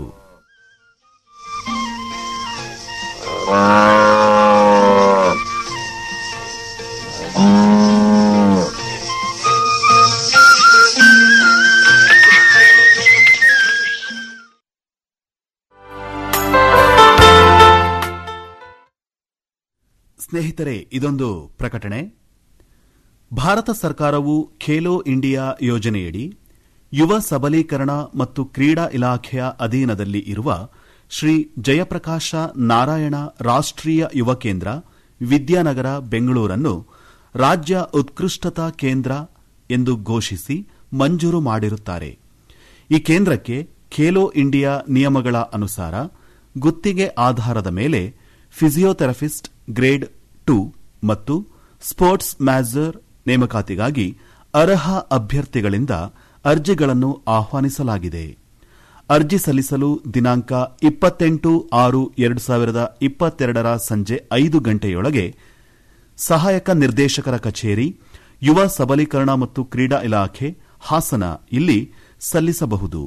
ಸ್ನೇಹಿತರೆ ಇದೊಂದು ಪ್ರಕಟಣೆ ಭಾರತ ಸರ್ಕಾರವು ಖೇಲೋ ಇಂಡಿಯಾ ಯೋಜನೆಯಡಿ ಯುವ ಸಬಲೀಕರಣ ಮತ್ತು ಕ್ರೀಡಾ ಇಲಾಖೆಯ ಅಧೀನದಲ್ಲಿ ಇರುವ ಶ್ರೀ ಜಯಪ್ರಕಾಶ ನಾರಾಯಣ ರಾಷ್ಟ್ರೀಯ ಯುವ ಕೇಂದ್ರ ವಿದ್ಯಾನಗರ ಬೆಂಗಳೂರನ್ನು ರಾಜ್ಯ ಉತ್ಕೃಷ್ಟತಾ ಕೇಂದ್ರ ಎಂದು ಘೋಷಿಸಿ ಮಂಜೂರು ಮಾಡಿರುತ್ತಾರೆ ಈ ಕೇಂದ್ರಕ್ಕೆ ಖೇಲೋ ಇಂಡಿಯಾ ನಿಯಮಗಳ ಅನುಸಾರ ಗುತ್ತಿಗೆ ಆಧಾರದ ಮೇಲೆ ಫಿಸಿಯೋಥೆರಪಿಸ್ಟ್ ಗ್ರೇಡ್ ಟು ಮತ್ತು ಸ್ಪೋರ್ಟ್ಸ್ ಮ್ಯಾಜರ್ ನೇಮಕಾತಿಗಾಗಿ ಅರ್ಹ ಅಭ್ಯರ್ಥಿಗಳಿಂದ ಅರ್ಜಿಗಳನ್ನು ಆಹ್ವಾನಿಸಲಾಗಿದೆ ಅರ್ಜಿ ಸಲ್ಲಿಸಲು ದಿನಾಂಕ ಇಪ್ಪತ್ತೆಂಟು ಆರು ಎರಡು ಸಾವಿರದ ಇಪ್ಪತ್ತೆರಡರ ಸಂಜೆ ಐದು ಗಂಟೆಯೊಳಗೆ ಸಹಾಯಕ ನಿರ್ದೇಶಕರ ಕಚೇರಿ ಯುವ ಸಬಲೀಕರಣ ಮತ್ತು ಕ್ರೀಡಾ ಇಲಾಖೆ ಹಾಸನ ಇಲ್ಲಿ ಸಲ್ಲಿಸಬಹುದು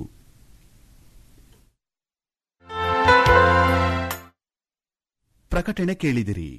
ಪ್ರಕಟಣೆ ಕೇಳಿದಿರಿ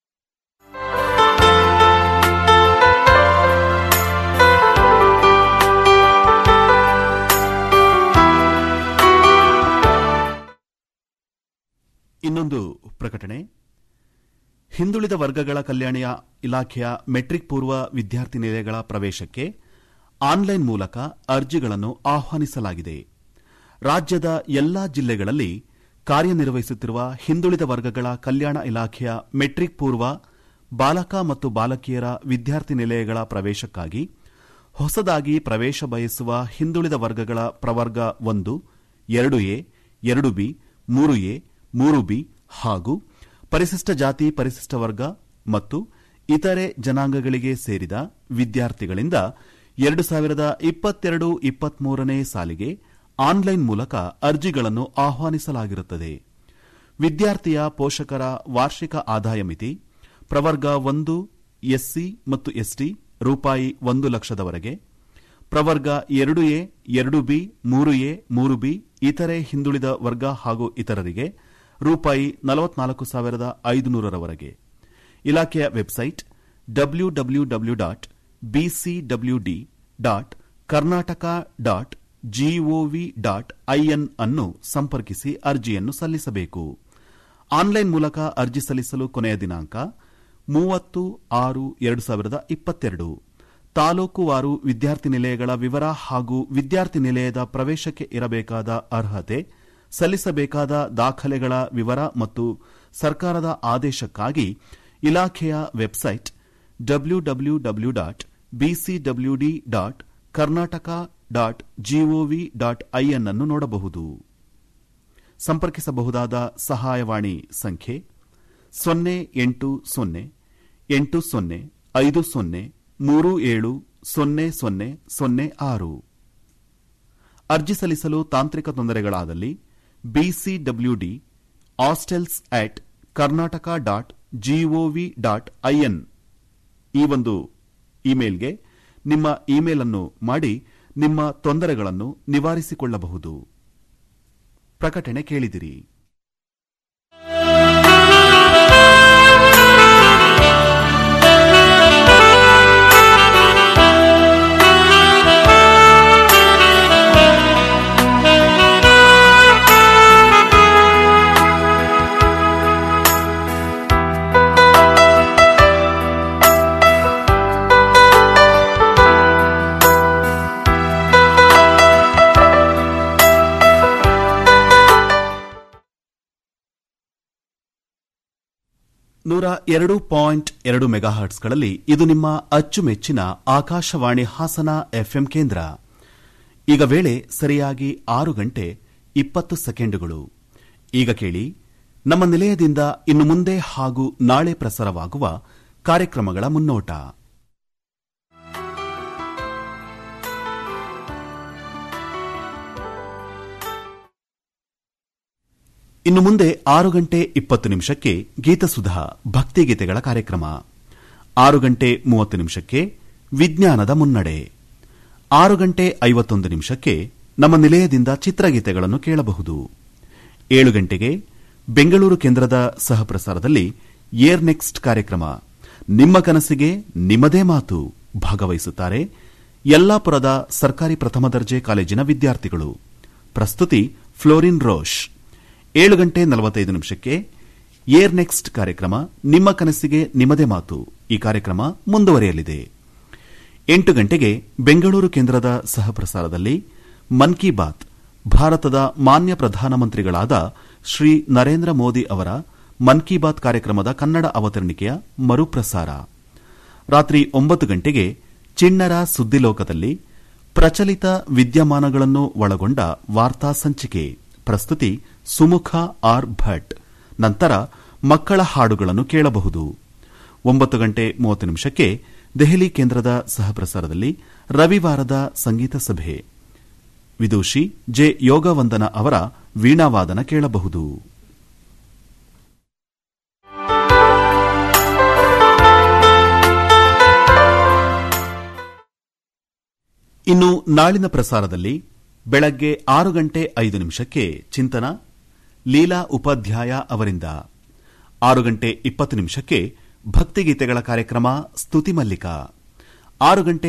ಇನ್ನೊಂದು ಪ್ರಕಟಣೆ ಹಿಂದುಳಿದ ವರ್ಗಗಳ ಕಲ್ಯಾಣ ಇಲಾಖೆಯ ಮೆಟ್ರಿಕ್ ಪೂರ್ವ ವಿದ್ಯಾರ್ಥಿ ನಿಲಯಗಳ ಪ್ರವೇಶಕ್ಕೆ ಆನ್ಲೈನ್ ಮೂಲಕ ಅರ್ಜಿಗಳನ್ನು ಆಹ್ವಾನಿಸಲಾಗಿದೆ ರಾಜ್ಯದ ಎಲ್ಲಾ ಜಿಲ್ಲೆಗಳಲ್ಲಿ ಕಾರ್ಯನಿರ್ವಹಿಸುತ್ತಿರುವ ಹಿಂದುಳಿದ ವರ್ಗಗಳ ಕಲ್ಯಾಣ ಇಲಾಖೆಯ ಮೆಟ್ರಿಕ್ ಪೂರ್ವ ಬಾಲಕ ಮತ್ತು ಬಾಲಕಿಯರ ವಿದ್ಯಾರ್ಥಿ ನಿಲಯಗಳ ಪ್ರವೇಶಕ್ಕಾಗಿ ಹೊಸದಾಗಿ ಪ್ರವೇಶ ಬಯಸುವ ಹಿಂದುಳಿದ ವರ್ಗಗಳ ಪ್ರವರ್ಗ ಒಂದು ಎರಡು ಎ ಎರಡು ಬಿ ಮೂರು ಎ ಮೂರು ಬಿ ಹಾಗೂ ಪರಿಶಿಷ್ಟ ಜಾತಿ ಪರಿಶಿಷ್ಟ ವರ್ಗ ಮತ್ತು ಇತರೆ ಜನಾಂಗಗಳಿಗೆ ಸೇರಿದ ವಿದ್ಯಾರ್ಥಿಗಳಿಂದ ಎರಡು ಸಾವಿರದ ಇಪ್ಪತ್ತೆರಡು ಇಪ್ಪತ್ಮೂರನೇ ಸಾಲಿಗೆ ಆನ್ಲೈನ್ ಮೂಲಕ ಅರ್ಜಿಗಳನ್ನು ಆಹ್ವಾನಿಸಲಾಗಿರುತ್ತದೆ ವಿದ್ಯಾರ್ಥಿಯ ಪೋಷಕರ ವಾರ್ಷಿಕ ಆದಾಯ ಮಿತಿ ಪ್ರವರ್ಗ ಒಂದು ಎಸ್ಸಿ ಮತ್ತು ಎಸ್ಟಿ ರೂಪಾಯಿ ಒಂದು ಲಕ್ಷದವರೆಗೆ ಪ್ರವರ್ಗ ಎರಡು ಎ ಎರಡು ಬಿ ಮೂರು ಎ ಮೂರು ಬಿ ಇತರೆ ಹಿಂದುಳಿದ ವರ್ಗ ಹಾಗೂ ಇತರರಿಗೆ ರೂಪಾಯಿ ನಲವತ್ನಾಲ್ಕು ಸಾವಿರದ ಐದುನೂರರವರೆಗೆ ಇಲಾಖೆಯ website W W W dot BCWD dot Karnataka dot GOV dot IN ಅನ್ನು ಸಂಪರ್ಕಿಸಿ ಅರ್ಜಿಯನ್ನು ಸಲ್ಲಿಸಬೇಕು ಆನ್ಲೈನ್ ಮೂಲಕ ಅರ್ಜಿ ಸಲ್ಲಿಸಲು ಕೊನೆಯ ದಿನಾಂಕ ಮೂವತ್ತು ಆರು ಎರಡು ಸಾವಿರದ ಇಪ್ಪತ್ತೆರಡು ತಾಲೂಕುವಾರು ವಿದ್ಯಾರ್ಥಿ ನಿಲಯಗಳ ವಿವರ ಹಾಗೂ ವಿದ್ಯಾರ್ಥಿ ನಿಲಯದ ಪ್ರವೇಶಕ್ಕೆ ಇರಬೇಕಾದ ಅರ್ಹತೆ ಸಲ್ಲಿಸಬೇಕಾದ ದಾಖಲೆಗಳ ವಿವರ ಮತ್ತು ಸರ್ಕಾರದ ಆದೇಶಕ್ಕಾಗಿ ಇಲಾಖೆಯ website W W W dot BCWD dot Karnataka dot GOV dot IN ಅನ್ನು ನೋಡಬಹುದು ಸಂಪರ್ಕಿಸಬಹುದಾದ ಸಹಾಯವಾಣಿ ಸಂಖ್ಯೆ ಸೊನ್ನೆ ಎಂಟು ಸೊನ್ನೆ ಎಂಟು ಸೊನ್ನೆ ಐದು ಸೊನ್ನೆ ಮೂರು ಏಳು ಸೊನ್ನೆ ಸೊನ್ನೆ ಸೊನ್ನೆ ಆರು ಅರ್ಜಿ ಸಲ್ಲಿಸಲು ತಾಂತ್ರಿಕ ತೊಂದರೆಗಳಾದಲ್ಲಿ BCWD hostels at Karnataka dot GOV dot IN ಈ ಒಂದು ಇಮೇಲ್ಗೆ ನಿಮ್ಮ ಇಮೇಲ್ ಅನ್ನು ಮಾಡಿ ನಿಮ್ಮ ತೊಂದರೆಗಳನ್ನು ನಿವಾರಿಸಿಕೊಳ್ಳಬಹುದು ಪ್ರಕಟಣೆ ಕೇಳಿದಿರಿ ನೂರ ಎರಡು ಪಾಯಿಂಟ್ ಎರಡು ಮೆಗಾಹರ್ಟ್ಸ್ಗಳಲ್ಲಿ ಇದು ನಿಮ್ಮ ಅಚ್ಚುಮೆಚ್ಚಿನ ಆಕಾಶವಾಣಿ ಹಾಸನ ಎಫ್ಎಂ ಕೇಂದ್ರ ಈಗ ವೇಳೆ ಸರಿಯಾಗಿ ಆರು ಗಂಟೆ ಇಪ್ಪತ್ತು ಸೆಕೆಂಡುಗಳು ಈಗ ಕೇಳಿ ನಮ್ಮ ನಿಲಯದಿಂದ ಇನ್ನು ಮುಂದೆ ಹಾಗೂ ನಾಳೆ ಪ್ರಸಾರವಾಗುವ ಕಾರ್ಯಕ್ರಮಗಳ ಮುನ್ನೋಟ ಇನ್ನು ಮುಂದೆ ಆರು ಗಂಟೆ ಇಪ್ಪತ್ತು ನಿಮಿಷಕ್ಕೆ ಗೀತಸುಧಾ ಭಕ್ತಿಗೀತೆಗಳ ಕಾರ್ಯಕ್ರಮ ಆರು ಗಂಟೆ ಮೂವತ್ತು ನಿಮಿಷಕ್ಕೆ ವಿಜ್ಞಾನದ ಮುನ್ನಡೆ ಆರು ಗಂಟೆ ಐವತ್ತೊಂದು ನಿಮಿಷಕ್ಕೆ ನಮ್ಮ ನಿಲಯದಿಂದ ಚಿತ್ರಗೀತೆಗಳನ್ನು ಕೇಳಬಹುದು ಏಳು ಗಂಟೆಗೆ ಬೆಂಗಳೂರು ಕೇಂದ್ರದ ಸಹಪ್ರಸಾರದಲ್ಲಿ ಏರ್ ನೆಕ್ಸ್ಟ್ ಕಾರ್ಯಕ್ರಮ ನಿಮ್ಮ ಕನಸಿಗೆ ನಿಮ್ಮದೇ ಮಾತು ಭಾಗವಹಿಸುತ್ತಾರೆ ಯಲ್ಲಾಪುರದ ಸರ್ಕಾರಿ ಪ್ರಥಮ ದರ್ಜೆ ಕಾಲೇಜಿನ ವಿದ್ಯಾರ್ಥಿಗಳು ಪ್ರಸ್ತುತಿ ಫ್ಲೋರಿನ್ ರೋಷ್ ಏಳು ಗಂಟೆ ನಲವತ್ತೈದು ನಿಮಿಷಕ್ಕೆ ಏರ್ ನೆಕ್ಸ್ಟ್ ಕಾರ್ಯಕ್ರಮ ನಿಮ್ಮ ಕನಸಿಗೆ ನಿಮ್ಮದೇ ಮಾತು ಈ ಕಾರ್ಯಕ್ರಮ ಮುಂದುವರಿಯಲಿದೆ ಎಂಟು ಗಂಟೆಗೆ ಬೆಂಗಳೂರು ಕೇಂದ್ರದ ಸಹಪ್ರಸಾರದಲ್ಲಿ ಮನ್ ಕಿ ಬಾತ್ ಭಾರತದ ಮಾನ್ಯ ಪ್ರಧಾನಮಂತ್ರಿಗಳಾದ ಶ್ರೀ ನರೇಂದ್ರ ಮೋದಿ ಅವರ ಮನ್ ಕಿ ಬಾತ್ ಕಾರ್ಯಕ್ರಮದ ಕನ್ನಡ ಅವತರಣಿಕೆಯ ಮರುಪ್ರಸಾರ ರಾತ್ರಿ ಒಂಬತ್ತು ಗಂಟೆಗೆ ಚಿಣ್ಣರ ಸುದ್ದಿಲೋಕದಲ್ಲಿ ಪ್ರಚಲಿತ ವಿದ್ಯಮಾನಗಳನ್ನು ಒಳಗೊಂಡ ವಾರ್ತಾ ಸಂಚಿಕೆ ಪ್ರಸ್ತುತಿ ಸುಮುಖ ಆರ್ ಭಟ್ ನಂತರ ಮಕ್ಕಳ ಹಾಡುಗಳನ್ನು ಕೇಳಬಹುದು ಒಂಬತ್ತು ಗಂಟೆ ಮೂವತ್ತು ನಿಮಿಷಕ್ಕೆ ದೆಹಲಿ ಕೇಂದ್ರದ ಸಹಪ್ರಸಾರದಲ್ಲಿ ರವಿವಾರದ ಸಂಗೀತ ಸಭೆ ವಿದೂಷಿ ಜೆ ಯೋಗವಂದನ ಅವರ ವೀಣಾವಾದನ ಕೇಳಬಹುದು ಇನ್ನು ನಾಳಿನ ಪ್ರಸಾರದಲ್ಲಿ ಬೆಳಗ್ಗೆ ಆರು ಗಂಟೆ ಐದು ನಿಮಿಷಕ್ಕೆ ಚಿಂತನ ಲೀಲಾ ಉಪಾಧ್ಯಾಯ ಅವರಿಂದ ಆರು ಗಂಟೆ ಇಪ್ಪತ್ತು ನಿಮಿಷಕ್ಕೆ ಭಕ್ತಿಗೀತೆಗಳ ಕಾರ್ಯಕ್ರಮ ಸ್ತುತಿ ಮಲ್ಲಿಕ ಆರು ಗಂಟೆ